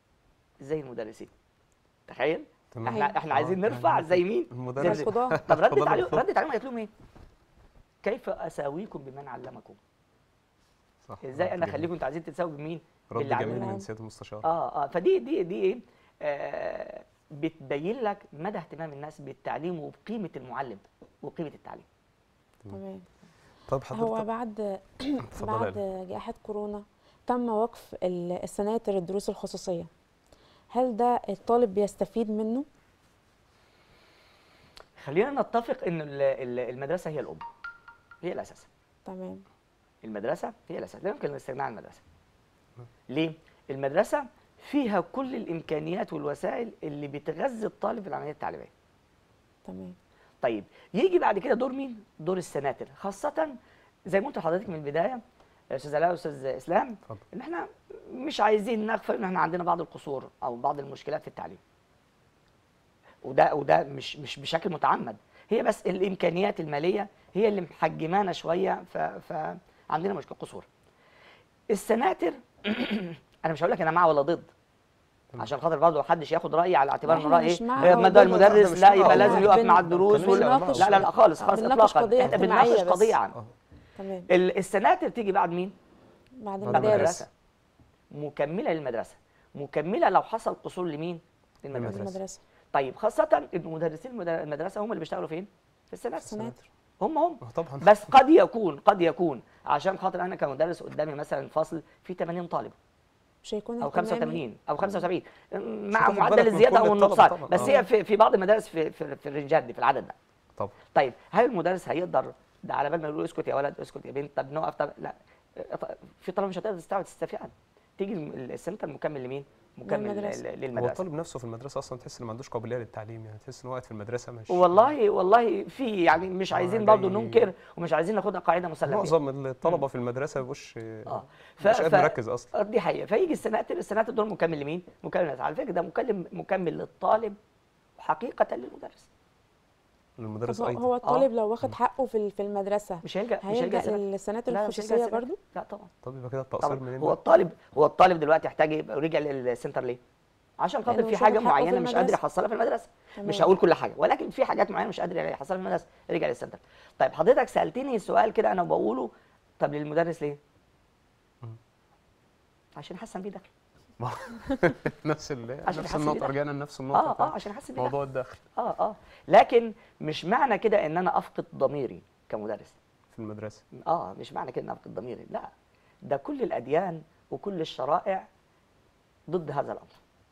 زي المدرسين تخيل تمام. احنا احنا آه، عايزين يعني نرفع زي مين المدرس زي- القضاة طب ردت اتفضل، عليهم اتفضل. ردت عليهم قالت لهم ايه كيف اساويكم بمن علمكم صح ازاي رد انا جميل. اخليكم انتوا عايزين تتساووا بمين رد باللي جميل علمناه. من سياده المستشار اه اه فدي دي دي ايه آه بتبين لك مدى اهتمام الناس بالتعليم وبقيمه المعلم وقيمه التعليم تمام طب هو حضرتك بعد اتفضلي يا بعد جائحة كورونا تم وقف ال- السناتر الدروس الخصوصية هل ده الطالب بيستفيد منه؟ خلينا نتفق ان ال- ال- المدرسه هي الام هي الاساس تمام المدرسه هي الاساس لا يمكن الاستغناء عن المدرسه ليه المدرسه فيها كل الامكانيات والوسائل اللي بتغذي الطالب في العمليه التعليميه تمام طيب يجي بعد كده دور مين؟ دور السناتر خاصة زي ما قلت لحضرتك من البداية يا استاذ علاء واستاذ اسلام اتفضل. ان احنا مش عايزين نغفل ان احنا عندنا بعض القصور او بعض المشكلات في التعليم. وده وده مش مش بشكل متعمد هي بس الامكانيات الماليه هي اللي محجمانا شويه ف- فعندنا مشكله قصور. السناتر انا مش هقول لك انا مع ولا ضد تمام. عشان خاطر برضه محدش ياخد رايي على اعتبار انه إحنا راي مش ايه مع إيه، أو ما ده ضد. المدرس مش لا مع يبقى أو لازم ضد. يقف مع بن- الدروس بنناقش- ولا بنناقش- لا لا لا خالص خالص بنناقش اطلاقا قضية احنا بنناقش اجتماعية بس. قضيه عامه اه تمام ال- السناتر تيجي بعد مين؟ بعد بعد بعد المدارس المدرسه مكمله للمدرسه مكمله لو حصل قصور لمين؟ للمدرسه المدرسة. المدرسة طيب خاصه ان مدرسين المد- المدرسه هم اللي بيشتغلوا فين؟ في السناتر السناتر هم هم آه، طبعا بس قد يكون قد يكون عشان خاطر انا كمدرس قدامي مثلا فصل فيه 80 طالب مش هيكون او اهتمامي- 85 او 75 مع هتاخد بالك معدل من الزياده كل او الطلبة النقصان طبعاً. بس آه. هي في في بعض المدارس في في, في الرنجات دي في العدد ده طبعا طيب هل المدرس هيقدر ده على بال ما يقولوا اسكت يا ولد اسكت يا بنت طب نقف طب لا في طلبه مش هتقدر تستوعب تستفيد تيجي الم- السنتر المكمل لمين؟ مكمل للمدرسة. ل- هو للمدرسه الطالب نفسه في المدرسه اصلا تحس ان ما عندوش قابليه للتعليم يعني تحس ان هو قاعد في المدرسه مش والله والله في يعني مش آه، عايزين برضه جاي- ننكر ومش عايزين ناخدها قاعده مسلمه بيها. معظم الطلبه في المدرسه مش اه مش قادر مركز اصلا آه، دي حقيقه فيجي السنوات السنوات دول مكمل لمين؟ مكمل للناس. على فكره ده مكمل مكمل للطالب وحقيقه للمدرس المدرس طب هو- ايضا هو الطالب لو واخد حقه في ال- في المدرسه مش هيلجا مش هيلجا هيلجأ السنوات. للسنوات لا، مش هيلجأ الخصوصيه السنوات. برضو لا طبعا طب يبقى كده التقصير طبعا منين هو بقى؟ الطالب هو الطالب دلوقتي يحتاج يبقى رجع للسنتر ليه؟ عشان خاطر لأنه في مش حاجه واخد حقه في معينه مش قادر المدرسة. يحصلها في المدرسه مش تمام. هقول كل حاجه ولكن في حاجات معينه مش قادر يحصلها في المدرسه رجع للسنتر طيب حضرتك سالتني سؤال كده انا بقوله طب للمدرس ليه؟ مم. عشان يحسن بيه دخل نفس ال... عشان نفس يحسن النقطه بيه. رجعنا لنفس النقطه اه اه بتاعت عشان يحسن بيه دخل موضوع الدخل اه اه لكن مش معنى كده ان انا افقد ضميري كمدرس في المدرسه اه مش معنى كده ان افقد ضميري لا ده كل الاديان وكل الشرائع ضد هذا الامر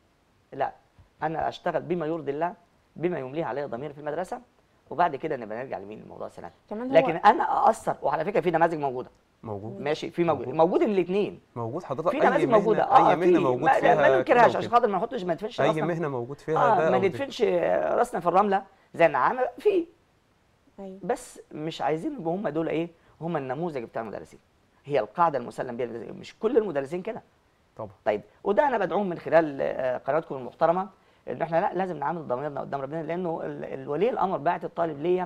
لا انا اشتغل بما يرضي الله بما يمليه علي ضميري في المدرسه وبعد كده نبقى نرجع لمين الموضوع السنه كمان هو لكن انا ااثر وعلى فكره في نماذج موجوده موجود ماشي في موجود موجود. موجود الاثنين موجود حضرتك في اي نماذج مهنه موجوده اه اي مهنه في موجود ما, فيها ما كده ننكرهاش وكده. عشان خاطر ما نحطش ما ندفنش اي راسنا مهنه موجود فيها اه ده ما أو دي. ندفنش راسنا في الرمله زي النعامه في ايوه بس مش عايزين يبقوا هم دول ايه هم النموذج بتاع المدرسين هي القاعده المسلم بيها للمدرسين. مش كل المدرسين كده طبعا طيب وده انا بدعوهم من خلال آه، قناتكم المحترمه ان احنا لا لازم نعامل ضميرنا قدام ربنا لانه ال- الولي الامر باعت الطالب ليا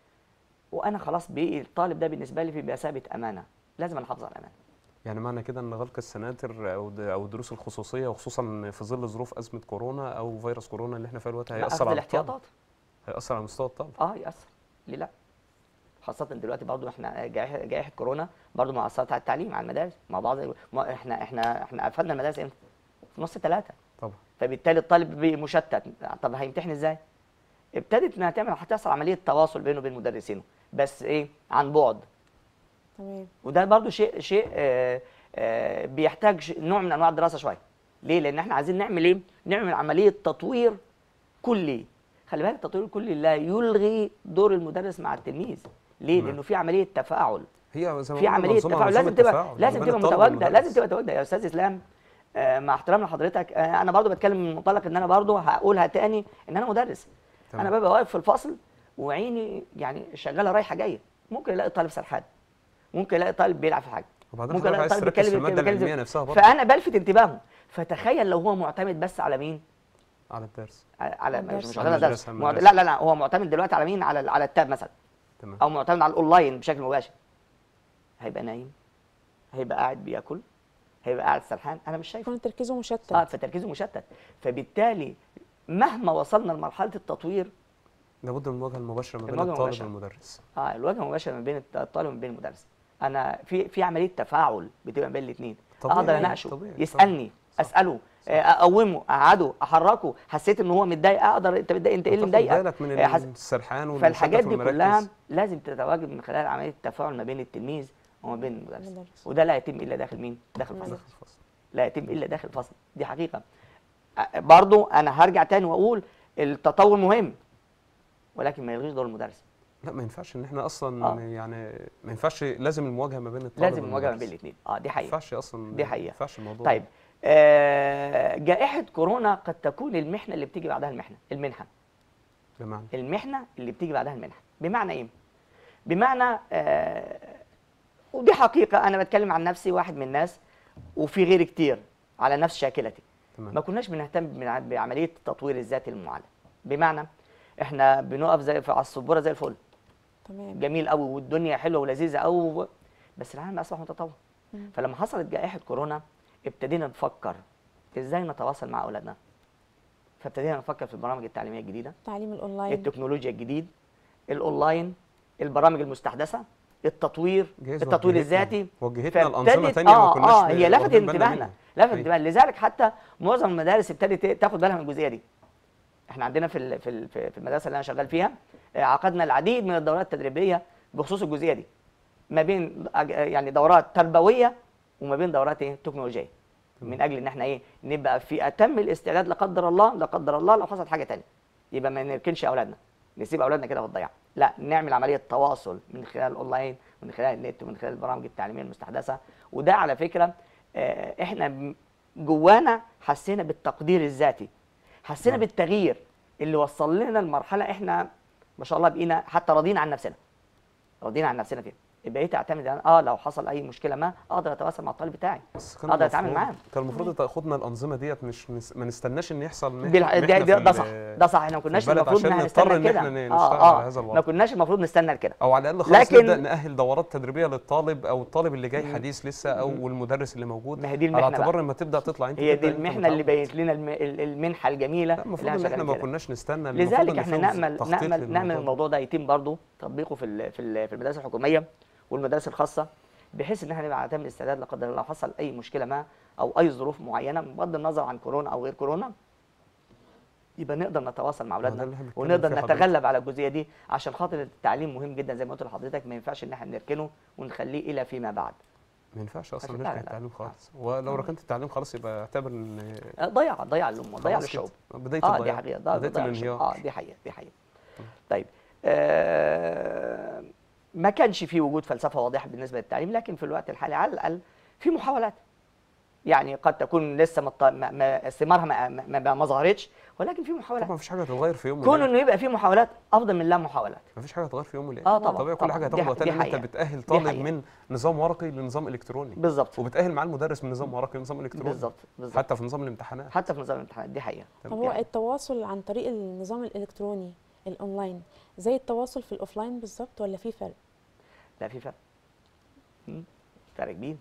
وانا خلاص بقي الطالب ده بالنسبه لي في بمثابه امانه لازم أنا احافظ على الامانه يعني معنى كده ان غلق السناتر او د- او الدروس الخصوصيه وخصوصا في ظل ظروف ازمه كورونا او فيروس كورونا اللي احنا فيها دلوقتي لا، هياثر اخذ على الطالب الاحتياطات هياثر على مستوى الطالب اه ياثر ليه لا خاصة دلوقتي برضو احنا جائحة جائحة كورونا برضو مع أثرت على التعليم على المدارس مع بعض ما احنا احنا احنا قفلنا المدارس امتى؟ في نص ثلاثة طبعا فبالتالي الطالب بي- مشتت طب هيمتحن ازاي؟ ابتدت انها تعمل هتحصل عملية تواصل بينه وبين مدرسينه بس ايه؟ عن بعد تمام وده برضو شيء شيء آه آه بيحتاج ش- نوع من انواع الدراسه شويه ليه لان احنا عايزين نعمل ايه نعمل عمليه تطوير كلي خلي بالك التطوير الكلي لا يلغي دور المدرس مع التلميذ ليه نعم. لانه في عمليه تفاعل هي زي ما في قلنا عمليه منظومة- تفاعل منظومة لازم تبقى تفاعل لازم ما تبقى بين الطالب متواجده لازم والمدرس. تبقى متواجده يا استاذ اسلام آه مع احترام لحضرتك آه انا برضو بتكلم من منطلق ان انا برضو هقولها تاني ان انا مدرس تمام. انا ببقى واقف في الفصل وعيني يعني شغاله رايحه جايه ممكن الاقي طالب سرحان ممكن الاقي طالب بيلعب في حاجه وبعدين ممكن حضرتك الاقي عايز طالب تركز في بيتكلم الماده بيتكلم- العلميه نفسها برضه فانا بلفت انتباههم فتخيل لو هو معتمد بس على مين على الدرس على مش المدرسة. مش معتمد على المدرسة، درس معت- المدرسة. لا لا لا هو معتمد دلوقتي على مين على على التاب مثلا تمام او معتمد على الاونلاين بشكل مباشر هيبقى نايم هيبقى قاعد بياكل هيبقى قاعد سرحان انا مش شايفه يكون تركيزه مشتت اه فتركيزه مشتت فبالتالي مهما وصلنا لمرحله التطوير لابد من المواجهه المباشره ما بين المواجهة الطالب المباشرة. والمدرس اه الواجهه المباشره ما بين الطالب وما بين المدرس انا في في عمليه تفاعل بتبقى بين الاثنين طبيعي، اقدر اناقشه طبيعي، يسالني صح. اساله آه، اقومه اقعده احركه حسيت ان هو متضايق اقدر انت متضايق انت ايه اللي وتاخد مضايقك بالك من آه، حس- السرحان والمشتت فالحاجات دي والمركز. كلها لازم تتواجد من خلال عمليه التفاعل ما بين التلميذ وما بين المدرس المدرس. وده لا يتم الا داخل مين داخل الفصل المدرس. داخل الفصل. لا يتم الا داخل الفصل دي حقيقه أ- برضو انا هرجع تاني واقول التطور مهم ولكن ما يلغيش دور المدرس لا ما ينفعش ان احنا اصلا آه. يعني ما ينفعش لازم المواجهه ما بين الطالب لازم المواجهه ما بين والمدرس. الاثنين اه دي ما حقيقه ينفعش اصلا دي حقيقة. ما ينفعش الموضوع طيب آه جائحه كورونا قد تكون المحنه اللي بتيجي بعدها المحنه المنحه ده بمعنى المحنه اللي بتيجي بعدها المنحه بمعنى ايه بمعنى آه ودي حقيقه انا بتكلم عن نفسي واحد من الناس وفي غيري كتير على نفس شاكلتي تمام ما كناش بنهتم بمع- بعمليه تطوير الذات المعلم بمعنى احنا بنقف زي في على السبوره زي الفل تمام جميل قوي والدنيا حلوه ولذيذه قوي بس العالم اصبح متطور مم. فلما حصلت جائحه كورونا ابتدينا نفكر ازاي نتواصل مع اولادنا فابتدينا نفكر في البرامج التعليميه الجديده التعليم الاونلاين التكنولوجيا الجديد الاونلاين البرامج المستحدثه التطوير جايز التطوير وجهتنا- الذاتي وجهتنا لانظمه فابتدت- ثانيه ما اه كناش اه هي لفتت واخدين بالنا انتباهنا منها. لفتت أيوة. انتباهنا لذلك حتى معظم المدارس ابتدت تاخد بالها من الجزئيه دي احنا عندنا في ال- في ال- في المدرسه اللي انا شغال فيها آه، عقدنا العديد من الدورات التدريبيه بخصوص الجزئيه دي ما بين أج- يعني دورات تربويه وما بين دورات ايه تكنولوجيه من اجل ان احنا ايه نبقى في اتم الاستعداد لا قدر الله لا قدر الله لو حصلت حاجه تانية يبقى ما نركنش اولادنا نسيب اولادنا كده في الضياع لا نعمل عمليه تواصل من خلال الاونلاين ومن خلال النت ومن خلال البرامج التعليميه المستحدثه وده على فكره آه، احنا م- جوانا حسينا بالتقدير الذاتي حسينا نعم. بالتغيير اللي وصل لنا لمرحله احنا ما شاء الله بقينا حتى راضيين عن نفسنا راضيين عن نفسنا فيها بقيت اعتمد أنا اه لو حصل اي مشكله ما اقدر اتواصل مع الطالب بتاعي بس كان أقدر أتعامل المفروض- معاهم. كان المفروض تاخدنا الانظمه ديت مش نس... ما نستناش ان يحصل محنة- بالح... محنة ده, في ده, ده ال- صح ده صح احنا ما كناش البلد المفروض عشان ان احنا نضطر نستنى إن كده إحنا نشتغل اه على اه هذا الوضع. ما كناش المفروض نستنى كده او على الاقل خالص لكن- نبدا ناهل دورات تدريبيه للطالب او الطالب اللي جاي مم. حديث لسه او والمدرس اللي موجود ما هي دي على المحنة اعتبار بقى. لما تبدا تطلع انت هي تبدأ دي أنت المحنه اللي متعود. بينت لنا الم- ال- المنحه الجميله لا اللي المفروض ان شغالين احنا ما كده. كناش نستنى المفروض لذلك إن احنا في نعمل تخطيط نعمل للموضوع نعمل ده. الموضوع ده يتم برضه تطبيقه في ال- في ال- في المدارس الحكوميه والمدارس الخاصه بحيث ان احنا نبقى عدم الاستعداد لا قدر الله لو حصل اي مشكله ما او اي ظروف معينه بغض النظر عن كورونا او غير كورونا يبقى نقدر نتواصل مع ده اولادنا اللي إحنا بنتكلم ونقدر فيه حضرتك. نتغلب على الجزئيه دي عشان خاطر التعليم مهم جدا زي ما قلت لحضرتك ما ينفعش ان احنا نركنه ونخليه الى فيما بعد ما ينفعش اصلا لا، لا، نركن لا. التعليم خالص ولو ركنت التعليم خلاص يبقى اعتبر ان آه، ضيع ضيع الامه ضيع خلاص كده. للشعوب بدايه اه دي الضياع حقيقه ده بدايه ضيع للشعوب. الانهيار اه دي حقيقه دي حقيقه طيب آه ما كانش في وجود فلسفه واضحه بالنسبه للتعليم لكن في الوقت الحالي على الاقل في محاولات يعني قد تكون لسه مط- ما ما ثمارها ما, ما, ما, ما ظهرتش ولكن في محاولات طبعا مفيش حاجه هتتغير في يوم كون وليله انه يبقى في محاولات افضل من لا محاولات مفيش حاجه هتتغير في يوم وليله اه طبعا طبيعي كل طبعاً. حاجه دي هتاخد ح- وقتها دي لان انت حقيقة. بتاهل طالب حقيقة. من نظام ورقي لنظام الكتروني بالظبط وبتاهل معاه المدرس من نظام ورقي لنظام الكتروني بالظبط بالظبط حتى في نظام الامتحانات حتى في نظام الامتحانات دي حقيقه طب هو التواصل عن طريق النظام الالكتروني الاونلاين زي التواصل في الاوفلاين بالظبط ولا في فرق لا في فرق مم. فرق كبير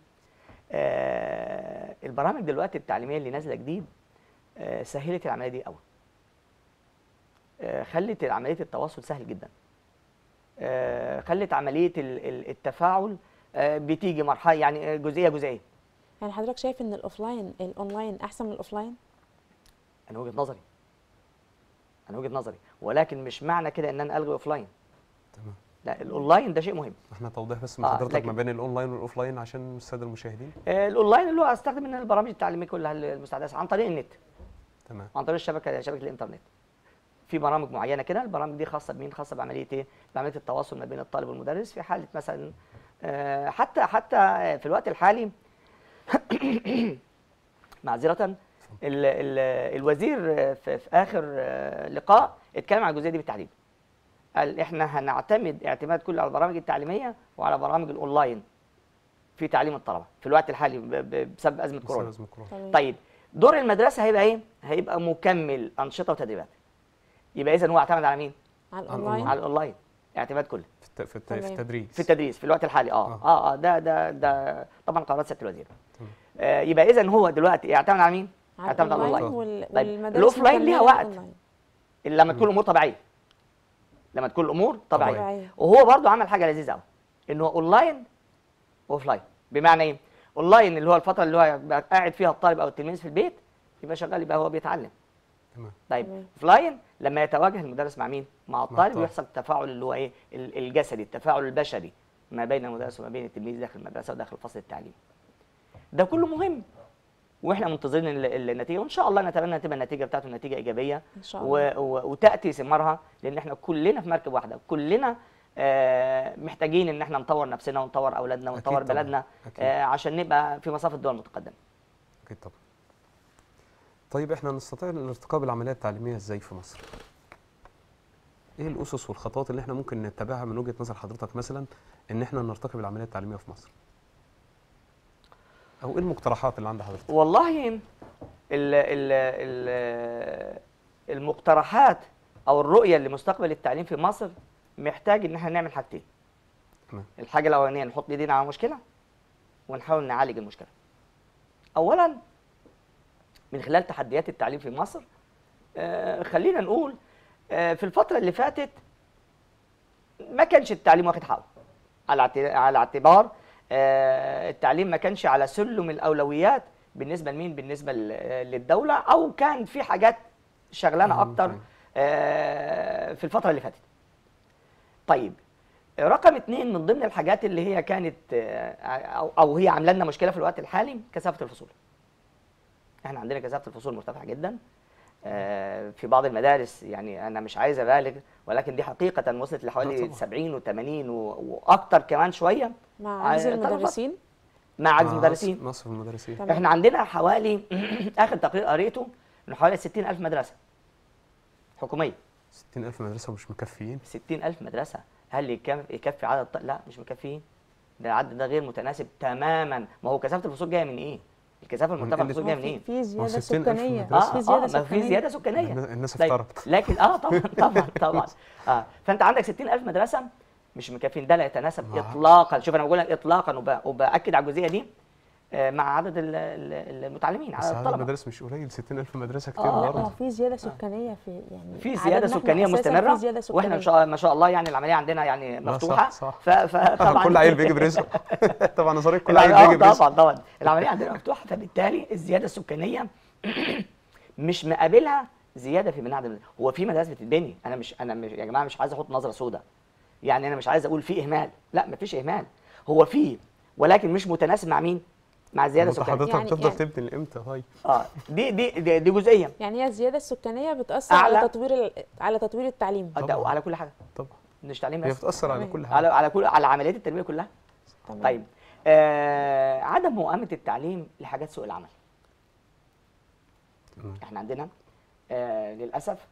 آه البرامج دلوقتي التعليميه اللي نازله جديد آه سهلت العمليه دي قوي آه خلت عمليه التواصل سهل جدا آه خلت عمليه ال- ال- التفاعل آه بتيجي مرحله يعني آه، جزئيه جزئيه يعني حضرتك شايف ان الاوفلاين الاونلاين احسن من الاوفلاين انا وجهه نظري انا وجهه نظري ولكن مش معنى كده ان انا الغي اوفلاين تمام لا الاونلاين ده شيء مهم احنا توضيح بس من آه، حضرتك لكن- ما بين الاونلاين والاوفلاين عشان الساده المشاهدين آه الاونلاين اللي هو استخدم ان البرامج التعليميه كلها المستحدثه عن طريق النت تمام عن طريق الشبكه شبكه الانترنت في برامج معينه كده البرامج دي خاصه بمين خاصه بعمليه ايه بعمليه التواصل ما بين الطالب والمدرس في حاله مثلا آه، حتى حتى في الوقت الحالي معذره ال ال الوزير في, في اخر آه، لقاء اتكلم عن الجزئيه دي بالتحديد قال احنا هنعتمد اعتماد كله على البرامج التعليميه وعلى برامج الاونلاين في تعليم الطلبه في الوقت الحالي ب- ب- بسبب ازمه كورونا لازم كورونا تمام. طيب دور المدرسه هيبقى ايه؟ هيبقى مكمل انشطه وتدريبات. يبقى اذا هو اعتمد على مين؟ على الأونلاين. الاونلاين على الاونلاين اعتماد كلي في الت- في, الت- في تمام. التدريس في التدريس في الوقت الحالي اه آه. اه, آه ده ده ده طبعا قرارات سياده الوزير. تمام. آه يبقى اذا هو دلوقتي يعتمد على مين؟ على اعتمد على الاونلاين الأونلاين. وال... طيب، والمدارس الأوفلاين ليها مكملة وقت. الأونلاين. إلا لما تكون الامور طبيعيه. لما تكون الامور طبيعيه. طبيعية. وهو برضو عمل حاجه لذيذه قوي ان هو اونلاين واوفلاين بمعنى ايه؟ اونلاين اللي هو الفتره اللي هو يبقى قاعد فيها الطالب او التلميذ في البيت يبقى شغال يبقى هو بيتعلم. تمام طيب تمام. اوفلاين لما يتواجه المدرس مع مين؟ مع الطالب الطالب. ويحصل التفاعل اللي هو ايه؟ ال- الجسدي، التفاعل البشري ما بين المدرس وما بين التلميذ داخل المدرسه وداخل فصل التعليم. ده كله مهم واحنا منتظرين ال- ال- النتيجه وان شاء الله نتمنى تبقى النتيجه بتاعته نتيجه ايجابيه ان شاء الله و... و... وتاتي ثمارها لان احنا كلنا في مركب واحده كلنا آه محتاجين ان احنا نطور نفسنا ونطور اولادنا أكيد ونطور طبعاً. بلدنا أكيد. آه عشان نبقى في مصاف الدول المتقدمه. اكيد طبعا طيب احنا نستطيع الارتقاء بالعمليه التعليميه ازاي في مصر ايه الاسس والخطوات اللي احنا ممكن نتبعها من وجهه نظر حضرتك مثلا ان احنا نرتقي بالعمليه التعليميه في مصر او ايه المقترحات اللي عند حضرتك والله ال ال ال المقترحات او الرؤيه لمستقبل التعليم في مصر محتاج ان احنا نعمل حاجتين تمام. الحاجه الاولانيه نحط ايدينا على مشكله ونحاول نعالج المشكله اولا من خلال تحديات التعليم في مصر آه خلينا نقول آه في الفتره اللي فاتت ما كانش التعليم واخد حقه على اعت- على اعتبار آه، التعليم ما كانش على سلم الاولويات بالنسبه لمين بالنسبه ل- للدوله او كان في حاجات شغلانه أهم اكتر حاجة. آه، في الفتره اللي فاتت طيب رقم اتنين من ضمن الحاجات اللي هي كانت آه، او او هي عامله لنا مشكله في الوقت الحالي كثافه الفصول احنا عندنا كثافه الفصول مرتفعه جدا آه، في بعض المدارس يعني انا مش عايز ابالغ ولكن دي حقيقه وصلت لا لحوالي طبعاً. 70 و80 واكتر كمان شويه مع عجز على- طبعاً. المدرسين مع عجز آه، مدرسين نقص- نقص في المدرسين تمام. احنا عندنا حوالي اخر تقرير قريته انه حوالي 60000 مدرسه حكوميه 60000 مدرسه ومش مكفيين 60000 مدرسه هل يكف- يكفي عدد الط- لا مش مكفيين ده العدد ده غير متناسب تماما ما هو كثافه الفصول جايه من ايه الكثافه من المرتفعه قلة- الفصول جايه من ايه في زياده 60,000 سكانيه مدرسة. في زياده اه ما في سكانيه زياده سكانيه الناس- الناس طيب، افترت لكن اه طبعا طبعا طبعا اه فانت عندك 60000 مدرسه مش مكفين ده لا يتناسب آه. اطلاقا شوف انا بقول لك اطلاقا وب- وباكد على الجزئيه دي آه، مع عدد ال- ال- المتعلمين بس عدد عدد الطلبه المدارس مش قليل 60000 مدرسه كتير آه، لا برضه ما في زياده سكانيه في يعني في عددنا زياده إحنا سكانيه أساساً مستمره في زياده واحنا ان سكانية. شاء ما شاء الله يعني العمليه عندنا يعني لا، مفتوحه صح، صح. ف- فطبعا كل عيل بيجي برزقه طبعا نظريه كل عيل العملية- بيجي آه، برزقه طبعا طبعا العمليه عندنا مفتوحه فبالتالي الزياده السكانيه مش مقابلها زياده في مناعه المدارس. هو في مدارس بتتبني انا مش انا مش يا جماعه مش عايز احط نظره سوداء يعني انا مش عايز اقول في اهمال لا مفيش اهمال هو في ولكن مش متناسب مع مين مع الزياده انت السكانيه حضرتك يعني- بتفضل يعني- تبني لامتى طيب اه دي دي دي, دي جزئيه يعني هي الزياده السكانيه بتاثر أعلى. على تطوير ال- على تطوير التعليم آه، ده طبعاً. على كل حاجه طبعا مش تعليم هي بس بتاثر على تمام. كل على حاجه على كل على عمليات التربيه كلها تمام. طيب آه عدم مؤامه التعليم لحاجات سوق العمل تمام. احنا عندنا آه للاسف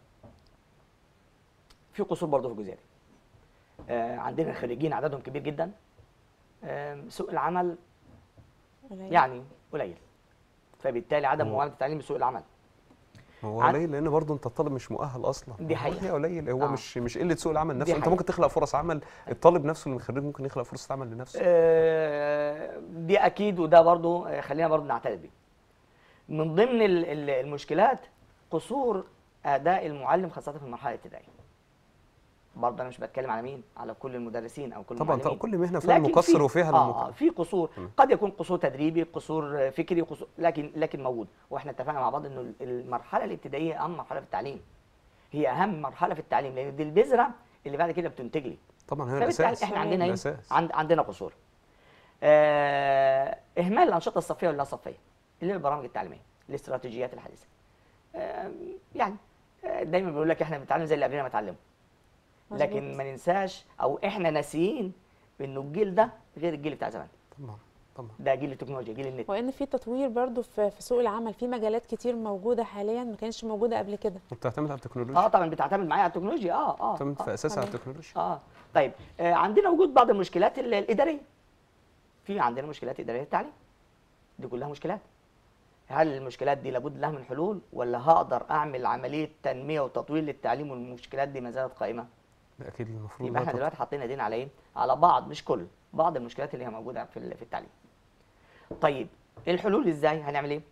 في قصور برضه في الجزئيه دي آه عندنا الخريجين عددهم كبير جدا آه سوق العمل قليل. يعني قليل فبالتالي عدم هو- مؤامه التعليم بسوق العمل هو عد- قليل لان برضه انت الطالب مش مؤهل اصلا دي هو حقيقة. هي قليل هو آه. مش مش قله سوق العمل دي نفسه انت حقيقة. ممكن تخلق فرص عمل الطالب نفسه اللي خريج ممكن يخلق فرصه عمل لنفسه آه، دي اكيد وده برضو آه، خلينا برضو نعترف بيه من ضمن ال- ال- المشكلات قصور اداء المعلم خاصه في المرحله الابتدائيه برضه انا مش بتكلم على مين على كل المدرسين او كل طبعا المعلمين طبعا كل مهنه فيها لكن مقصر في- وفيها آه المق- آه في قصور تمام. قد يكون قصور تدريبي قصور فكري قصور لكن لكن موجود واحنا اتفقنا مع بعض انه ال- المرحله الابتدائيه اهم مرحله في التعليم هي اهم مرحله في التعليم لان دي البذره اللي بعد كده بتنتج لي طبعا هي فبالتالي الاساس احنا عندنا ايه؟ الاساس عند عندنا قصور. آه اهمال الانشطه الصفيه واللا صفيه اللي هي البرامج التعليميه، الاستراتيجيات الحديثه. آه يعني آه دايما بيقول لك احنا بنتعلم زي اللي قبلنا ما اتعلموا. لكن مظبوط. ما ننساش او احنا ناسيين انه الجيل ده غير الجيل بتاع زمان، طبعا طبعا ده جيل التكنولوجيا، جيل النت. وان في تطوير برضو في في سوق العمل في مجالات كتير موجوده حاليا ما كانتش موجوده قبل كده وبتعتمد على التكنولوجيا اه طبعا بتعتمد معايا على التكنولوجيا اه اه بتعتمد آه. في اساسها على تمام. التكنولوجيا اه طيب آه عندنا وجود بعض المشكلات ال- الاداريه في عندنا مشكلات اداريه في التعليم دي كلها مشكلات هل المشكلات دي لابد لها من حلول ولا هقدر اعمل عمليه تنميه وتطوير للتعليم والمشكلات دي ما زالت قائمه ده اكيد المفروض يبقى لا احنا تط- دلوقتي حاطين ايدينا على ايه على بعض مش كل بعض المشكلات اللي هي موجوده في ال- في التعليم طيب الحلول ازاي هنعمل ايه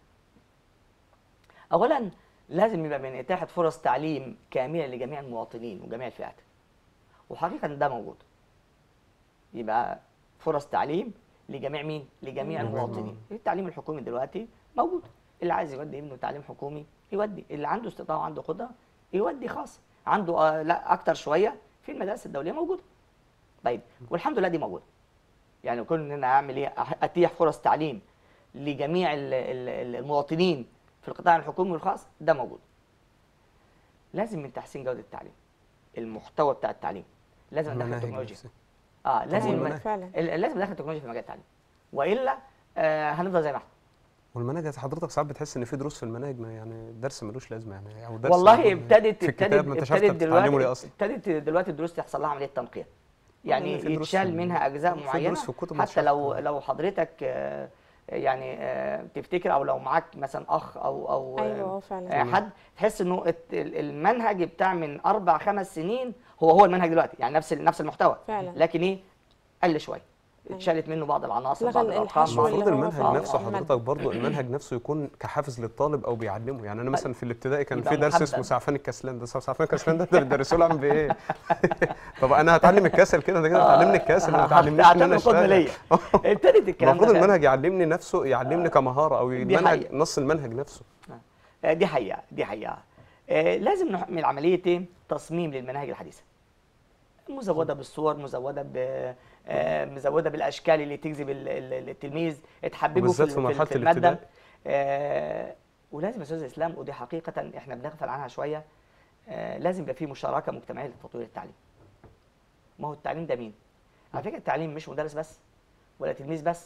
اولا لازم يبقى من اتاحه فرص تعليم كامله لجميع المواطنين وجميع الفئات وحقيقه ده موجود يبقى فرص تعليم لجميع مين لجميع جميع المواطنين المواطنين. التعليم الحكومي دلوقتي موجود اللي عايز يودي ابنه تعليم حكومي يودي اللي عنده استطاعه وعنده قدره يودي خاص عنده آه لا اكتر شويه في المدارس الدوليه موجوده طيب والحمد لله دي موجوده يعني كون ان انا اعمل ايه أح- اتيح فرص تعليم لجميع ال- ال- ال- المواطنين في القطاع الحكومي والخاص ده موجود لازم من تحسين جوده التعليم المحتوى بتاع التعليم لازم ندخل المناهج التكنولوجيا نفسها. اه لازم والمناهج. فعلا ال- لازم ندخل التكنولوجيا في مجال التعليم والا آه هنفضل زي ما احنا والمناهج حضرتك ساعات بتحس ان في دروس في المناهج ما يعني الدرس ملوش لازمه يعني او درس والله موجود ابتدت في الكتاب ابتدت ما انتش عارف ابتدت انت بتتعلمه ليه دلوقتي اصلا ابتدت دلوقتي الدروس تحصل لها عمليه تنقيه يعني في دروس يتشال في- منها اجزاء في معينه دروس في الكتب ما حتى لو اتشالت. لو حضرتك آه، يعني آه، تفتكر او لو معاك مثلا اخ او او ايوه آه، هو فعلا آه، حد تحس انه الت- ال- المنهج بتاع من اربع خمس سنين هو هو المنهج دلوقتي يعني نفس ال- نفس المحتوى فعلا لكن ايه قل شويه أيوة. اتشالت منه بعض العناصر لغى بعض ال- الارقام الحشو بعض- اللي المفروض هو في المنهج آه، نفسه آه. حضرتك برضو المنهج نفسه يكون كحافز للطالب او بيعلمه يعني انا مثلا في الابتدائي كان يبقى في درس محبب. اسمه سعفان الكسلان ده سعفان الكسلان ده انت بتدرسه له عم بايه طب انا هتعلم الكسل كده ده كده تعلمني الكسل ما تعلمنيش ان انا هتعتبر قدوة ليا. اشتغل ابتدت الكلام المفروض ده المنهج يعلمني نفسه يعلمني كمهاره او المنهج حقيقة. نص المنهج نفسه آه، دي حقيقه دي حقيقه آه، لازم نعمل عمليه ايه تصميم للمناهج الحديثه مزوده بالصور مزوده ب آه، مزوده بالاشكال اللي تجذب ال- ال- التلميذ تحببه في, وبالذات ال- في ال- مرحلة في الماده الابتدائي. آه، ولازم يا استاذ اسلام ودي حقيقه احنا بنغفل عنها شويه آه، لازم يبقى في مشاركه مجتمعيه لتطوير التعليم ما هو التعليم ده مين على فكره التعليم مش مدرس بس ولا تلميذ بس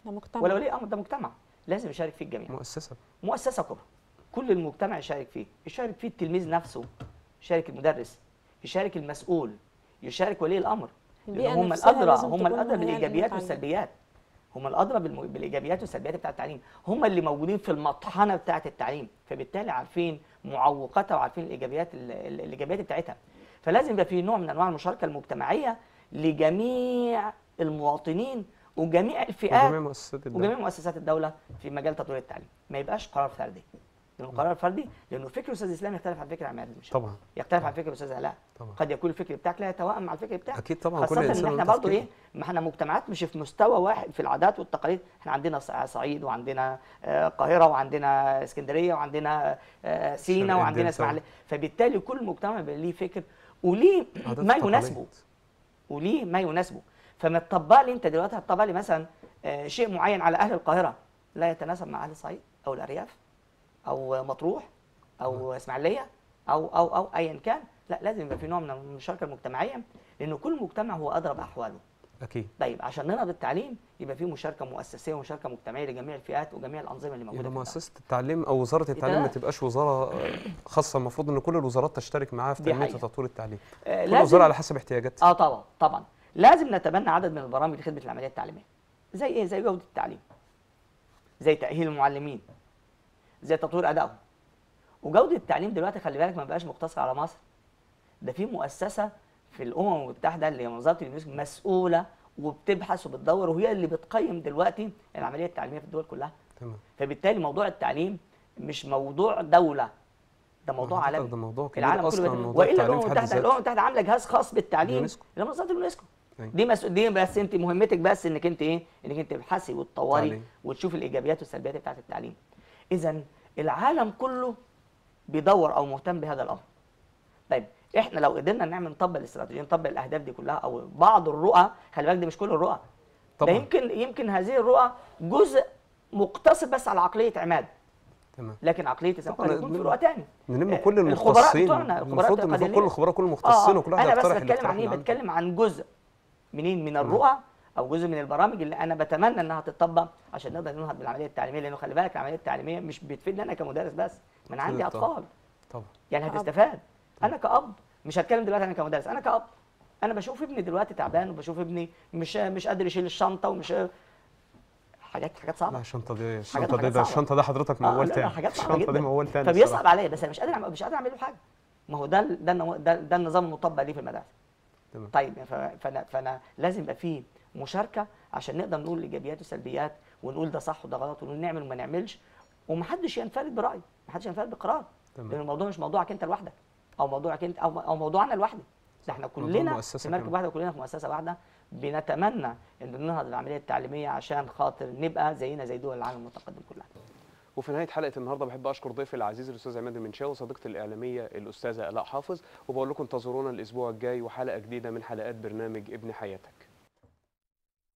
ده مجتمع ولا ولي امر ده مجتمع لازم يشارك فيه الجميع مؤسسه مؤسسه كبرى كل المجتمع يشارك فيه يشارك فيه التلميذ نفسه يشارك المدرس يشارك المسؤول يشارك ولي الامر لأن البيئة هم نفسها الادرى لازم هم تكون الادرى مهيئة بالايجابيات للمتعلم. والسلبيات هم الادرى بالم- بالايجابيات والسلبيات بتاعه التعليم هم اللي موجودين في المطحنه بتاعه التعليم فبالتالي عارفين معوقاتها وعارفين الايجابيات ال- ال- الايجابيات بتاعتها فلازم يبقى في نوع من انواع المشاركه المجتمعيه لجميع المواطنين وجميع الفئات وجميع مؤسسات الدوله وجميع مؤسسات الدوله في مجال تطوير التعليم ما يبقاش قرار فردي لانه قرار فردي لانه فكر الاستاذ اسلام يختلف عن فكر عماد مش طبعا يختلف عن فكر الاستاذ علاء طبا قد يكون الفكر بتاعك لا يتوائم مع الفكر بتاعك اكيد طبعا كل خاصة انسان ان احنا له برضه تفكيره. ايه ما احنا مجتمعات مش في مستوى واحد في العادات والتقاليد احنا عندنا ص- صعيد وعندنا آه، القاهره وعندنا اسكندريه وعندنا آه، سينا شرق وعندنا الدلتا. اسماعيليه فبالتالي كل مجتمع بيبقى ليه فكر وليه عادات ما وتقاليد. يناسبه وليه ما يناسبه فما تطبق لي انت دلوقتي هتطبق لي مثلا آه، شيء معين على اهل القاهره لا يتناسب مع اهل الصعيد او الارياف او مطروح او اسماعيليه او او او ايا كان لا لازم يبقى في نوع من المشاركه المجتمعيه لان كل مجتمع هو ادرى باحواله اكيد طيب عشان ننهض التعليم يبقى في مشاركه مؤسسيه ومشاركه مجتمعيه لجميع الفئات وجميع الانظمه اللي موجوده يبقى في الدولة. مؤسسه التعليم او وزاره التعليم ما ده- تبقاش وزاره خاصه المفروض ان كل الوزارات تشترك معاها في دي تنميه حقيقة. وتطوير التعليم آه، كل لازم وزاره على حسب احتياجاتها اه طبعا طبعا لازم نتبنى عدد من البرامج لخدمه العمليه التعليميه زي ايه زي جوده التعليم زي تاهيل المعلمين زي تطوير ادائهم وجوده التعليم دلوقتي خلي بالك ما بقاش مقتصر على مصر ده في مؤسسه في الامم المتحده اللي هي منظمه اليونسكو مسؤوله وبتبحث وبتدور وهي اللي بتقيم دلوقتي العمليه التعليميه في الدول كلها تمام فبالتالي موضوع التعليم مش موضوع دوله ده موضوع حضرتك عالمي ده موضوع كبير العالم اصلا كله موضوع والا التعليم الامم في حد المتحده الامم ذاته المتحده عامله جهاز خاص بالتعليم اليونسكو. اللي هو منظمه اليونسكو أيوة. دي مسؤول دي بس انت مهمتك بس انك انت ايه انك انت تبحثي وتطوري تعليم. وتشوفي الايجابيات والسلبيات بتاعه التعليم اذا العالم كله بيدور او مهتم بهذا الامر طيب احنا لو قدرنا نعمل نطبق الاستراتيجيه نطبق الاهداف دي كلها او بعض الرؤى خلي بالك دي مش كل الرؤى ده طبعا يمكن يمكن هذه الرؤى جزء مقتصر بس على عقليه عماد تمام لكن عقليه اسلام طبعاً قد يكون في نلم- رؤى تاني نلم آه، كل الخبراء المختصين بتوعنا، الخبراء المفروض المفروض التقديريين. كل الخبراء كل المختصين وكل واحد انا بس يقترح بتكلم الاقتراح عن ايه اللي عنده. بتكلم عن جزء منين من تمام. الرؤى او جزء من البرامج اللي انا بتمنى انها تطبق عشان نقدر ننهض بالعمليه التعليميه لانه خلي بالك العمليه التعليميه مش بتفيدني انا كمدرس بس ما انا عندي أكيد طبعاً. اطفال طبعا يعني كأب. هتستفاد انا كاب مش هتكلم دلوقتي انا كمدرس انا كاب انا بشوف ابني دلوقتي تعبان وبشوف ابني مش مش قادر يشيل الشنطه ومش حاجات حاجات لا صعبه الشنطه دي حاجات- الشنطه دي حاجات ده صعبة. الشنطه ده حضرتك آه، موال لا، لا، تاني حاجات صعبة الشنطه دي جداً. موال تاني فبيصعب الصراحة. عليا بس انا مش قادر أعمل- مش قادر اعمل له حاجه ما هو ده ال- ده النو- ده, ده النظام المطبق ليه في المدارس تمام. طيب ف- فانا فانا لازم يبقى فيه مشاركه عشان نقدر نقول الايجابيات والسلبيات ونقول ده صح وده غلط ونقول نعمل وما نعملش ومحدش ينفرد براي محدش ينفرد بقرار تمام. لان الموضوع مش موضوعك انت لوحدك او موضوعك انت او او موضوعنا لوحدي ده احنا كلنا مؤسسة في مركب كمان. واحده وكلنا في مؤسسه واحده بنتمنى ان ننهض العمليه التعليميه عشان خاطر نبقى زينا زي دول العالم المتقدم كلها وفي نهايه حلقه النهارده بحب اشكر ضيفي العزيز الاستاذ عماد المنشاوي وصديقتي الاعلاميه الاستاذه الاء حافظ وبقول لكم انتظرونا الاسبوع الجاي وحلقه جديده من حلقات برنامج ابن حياتك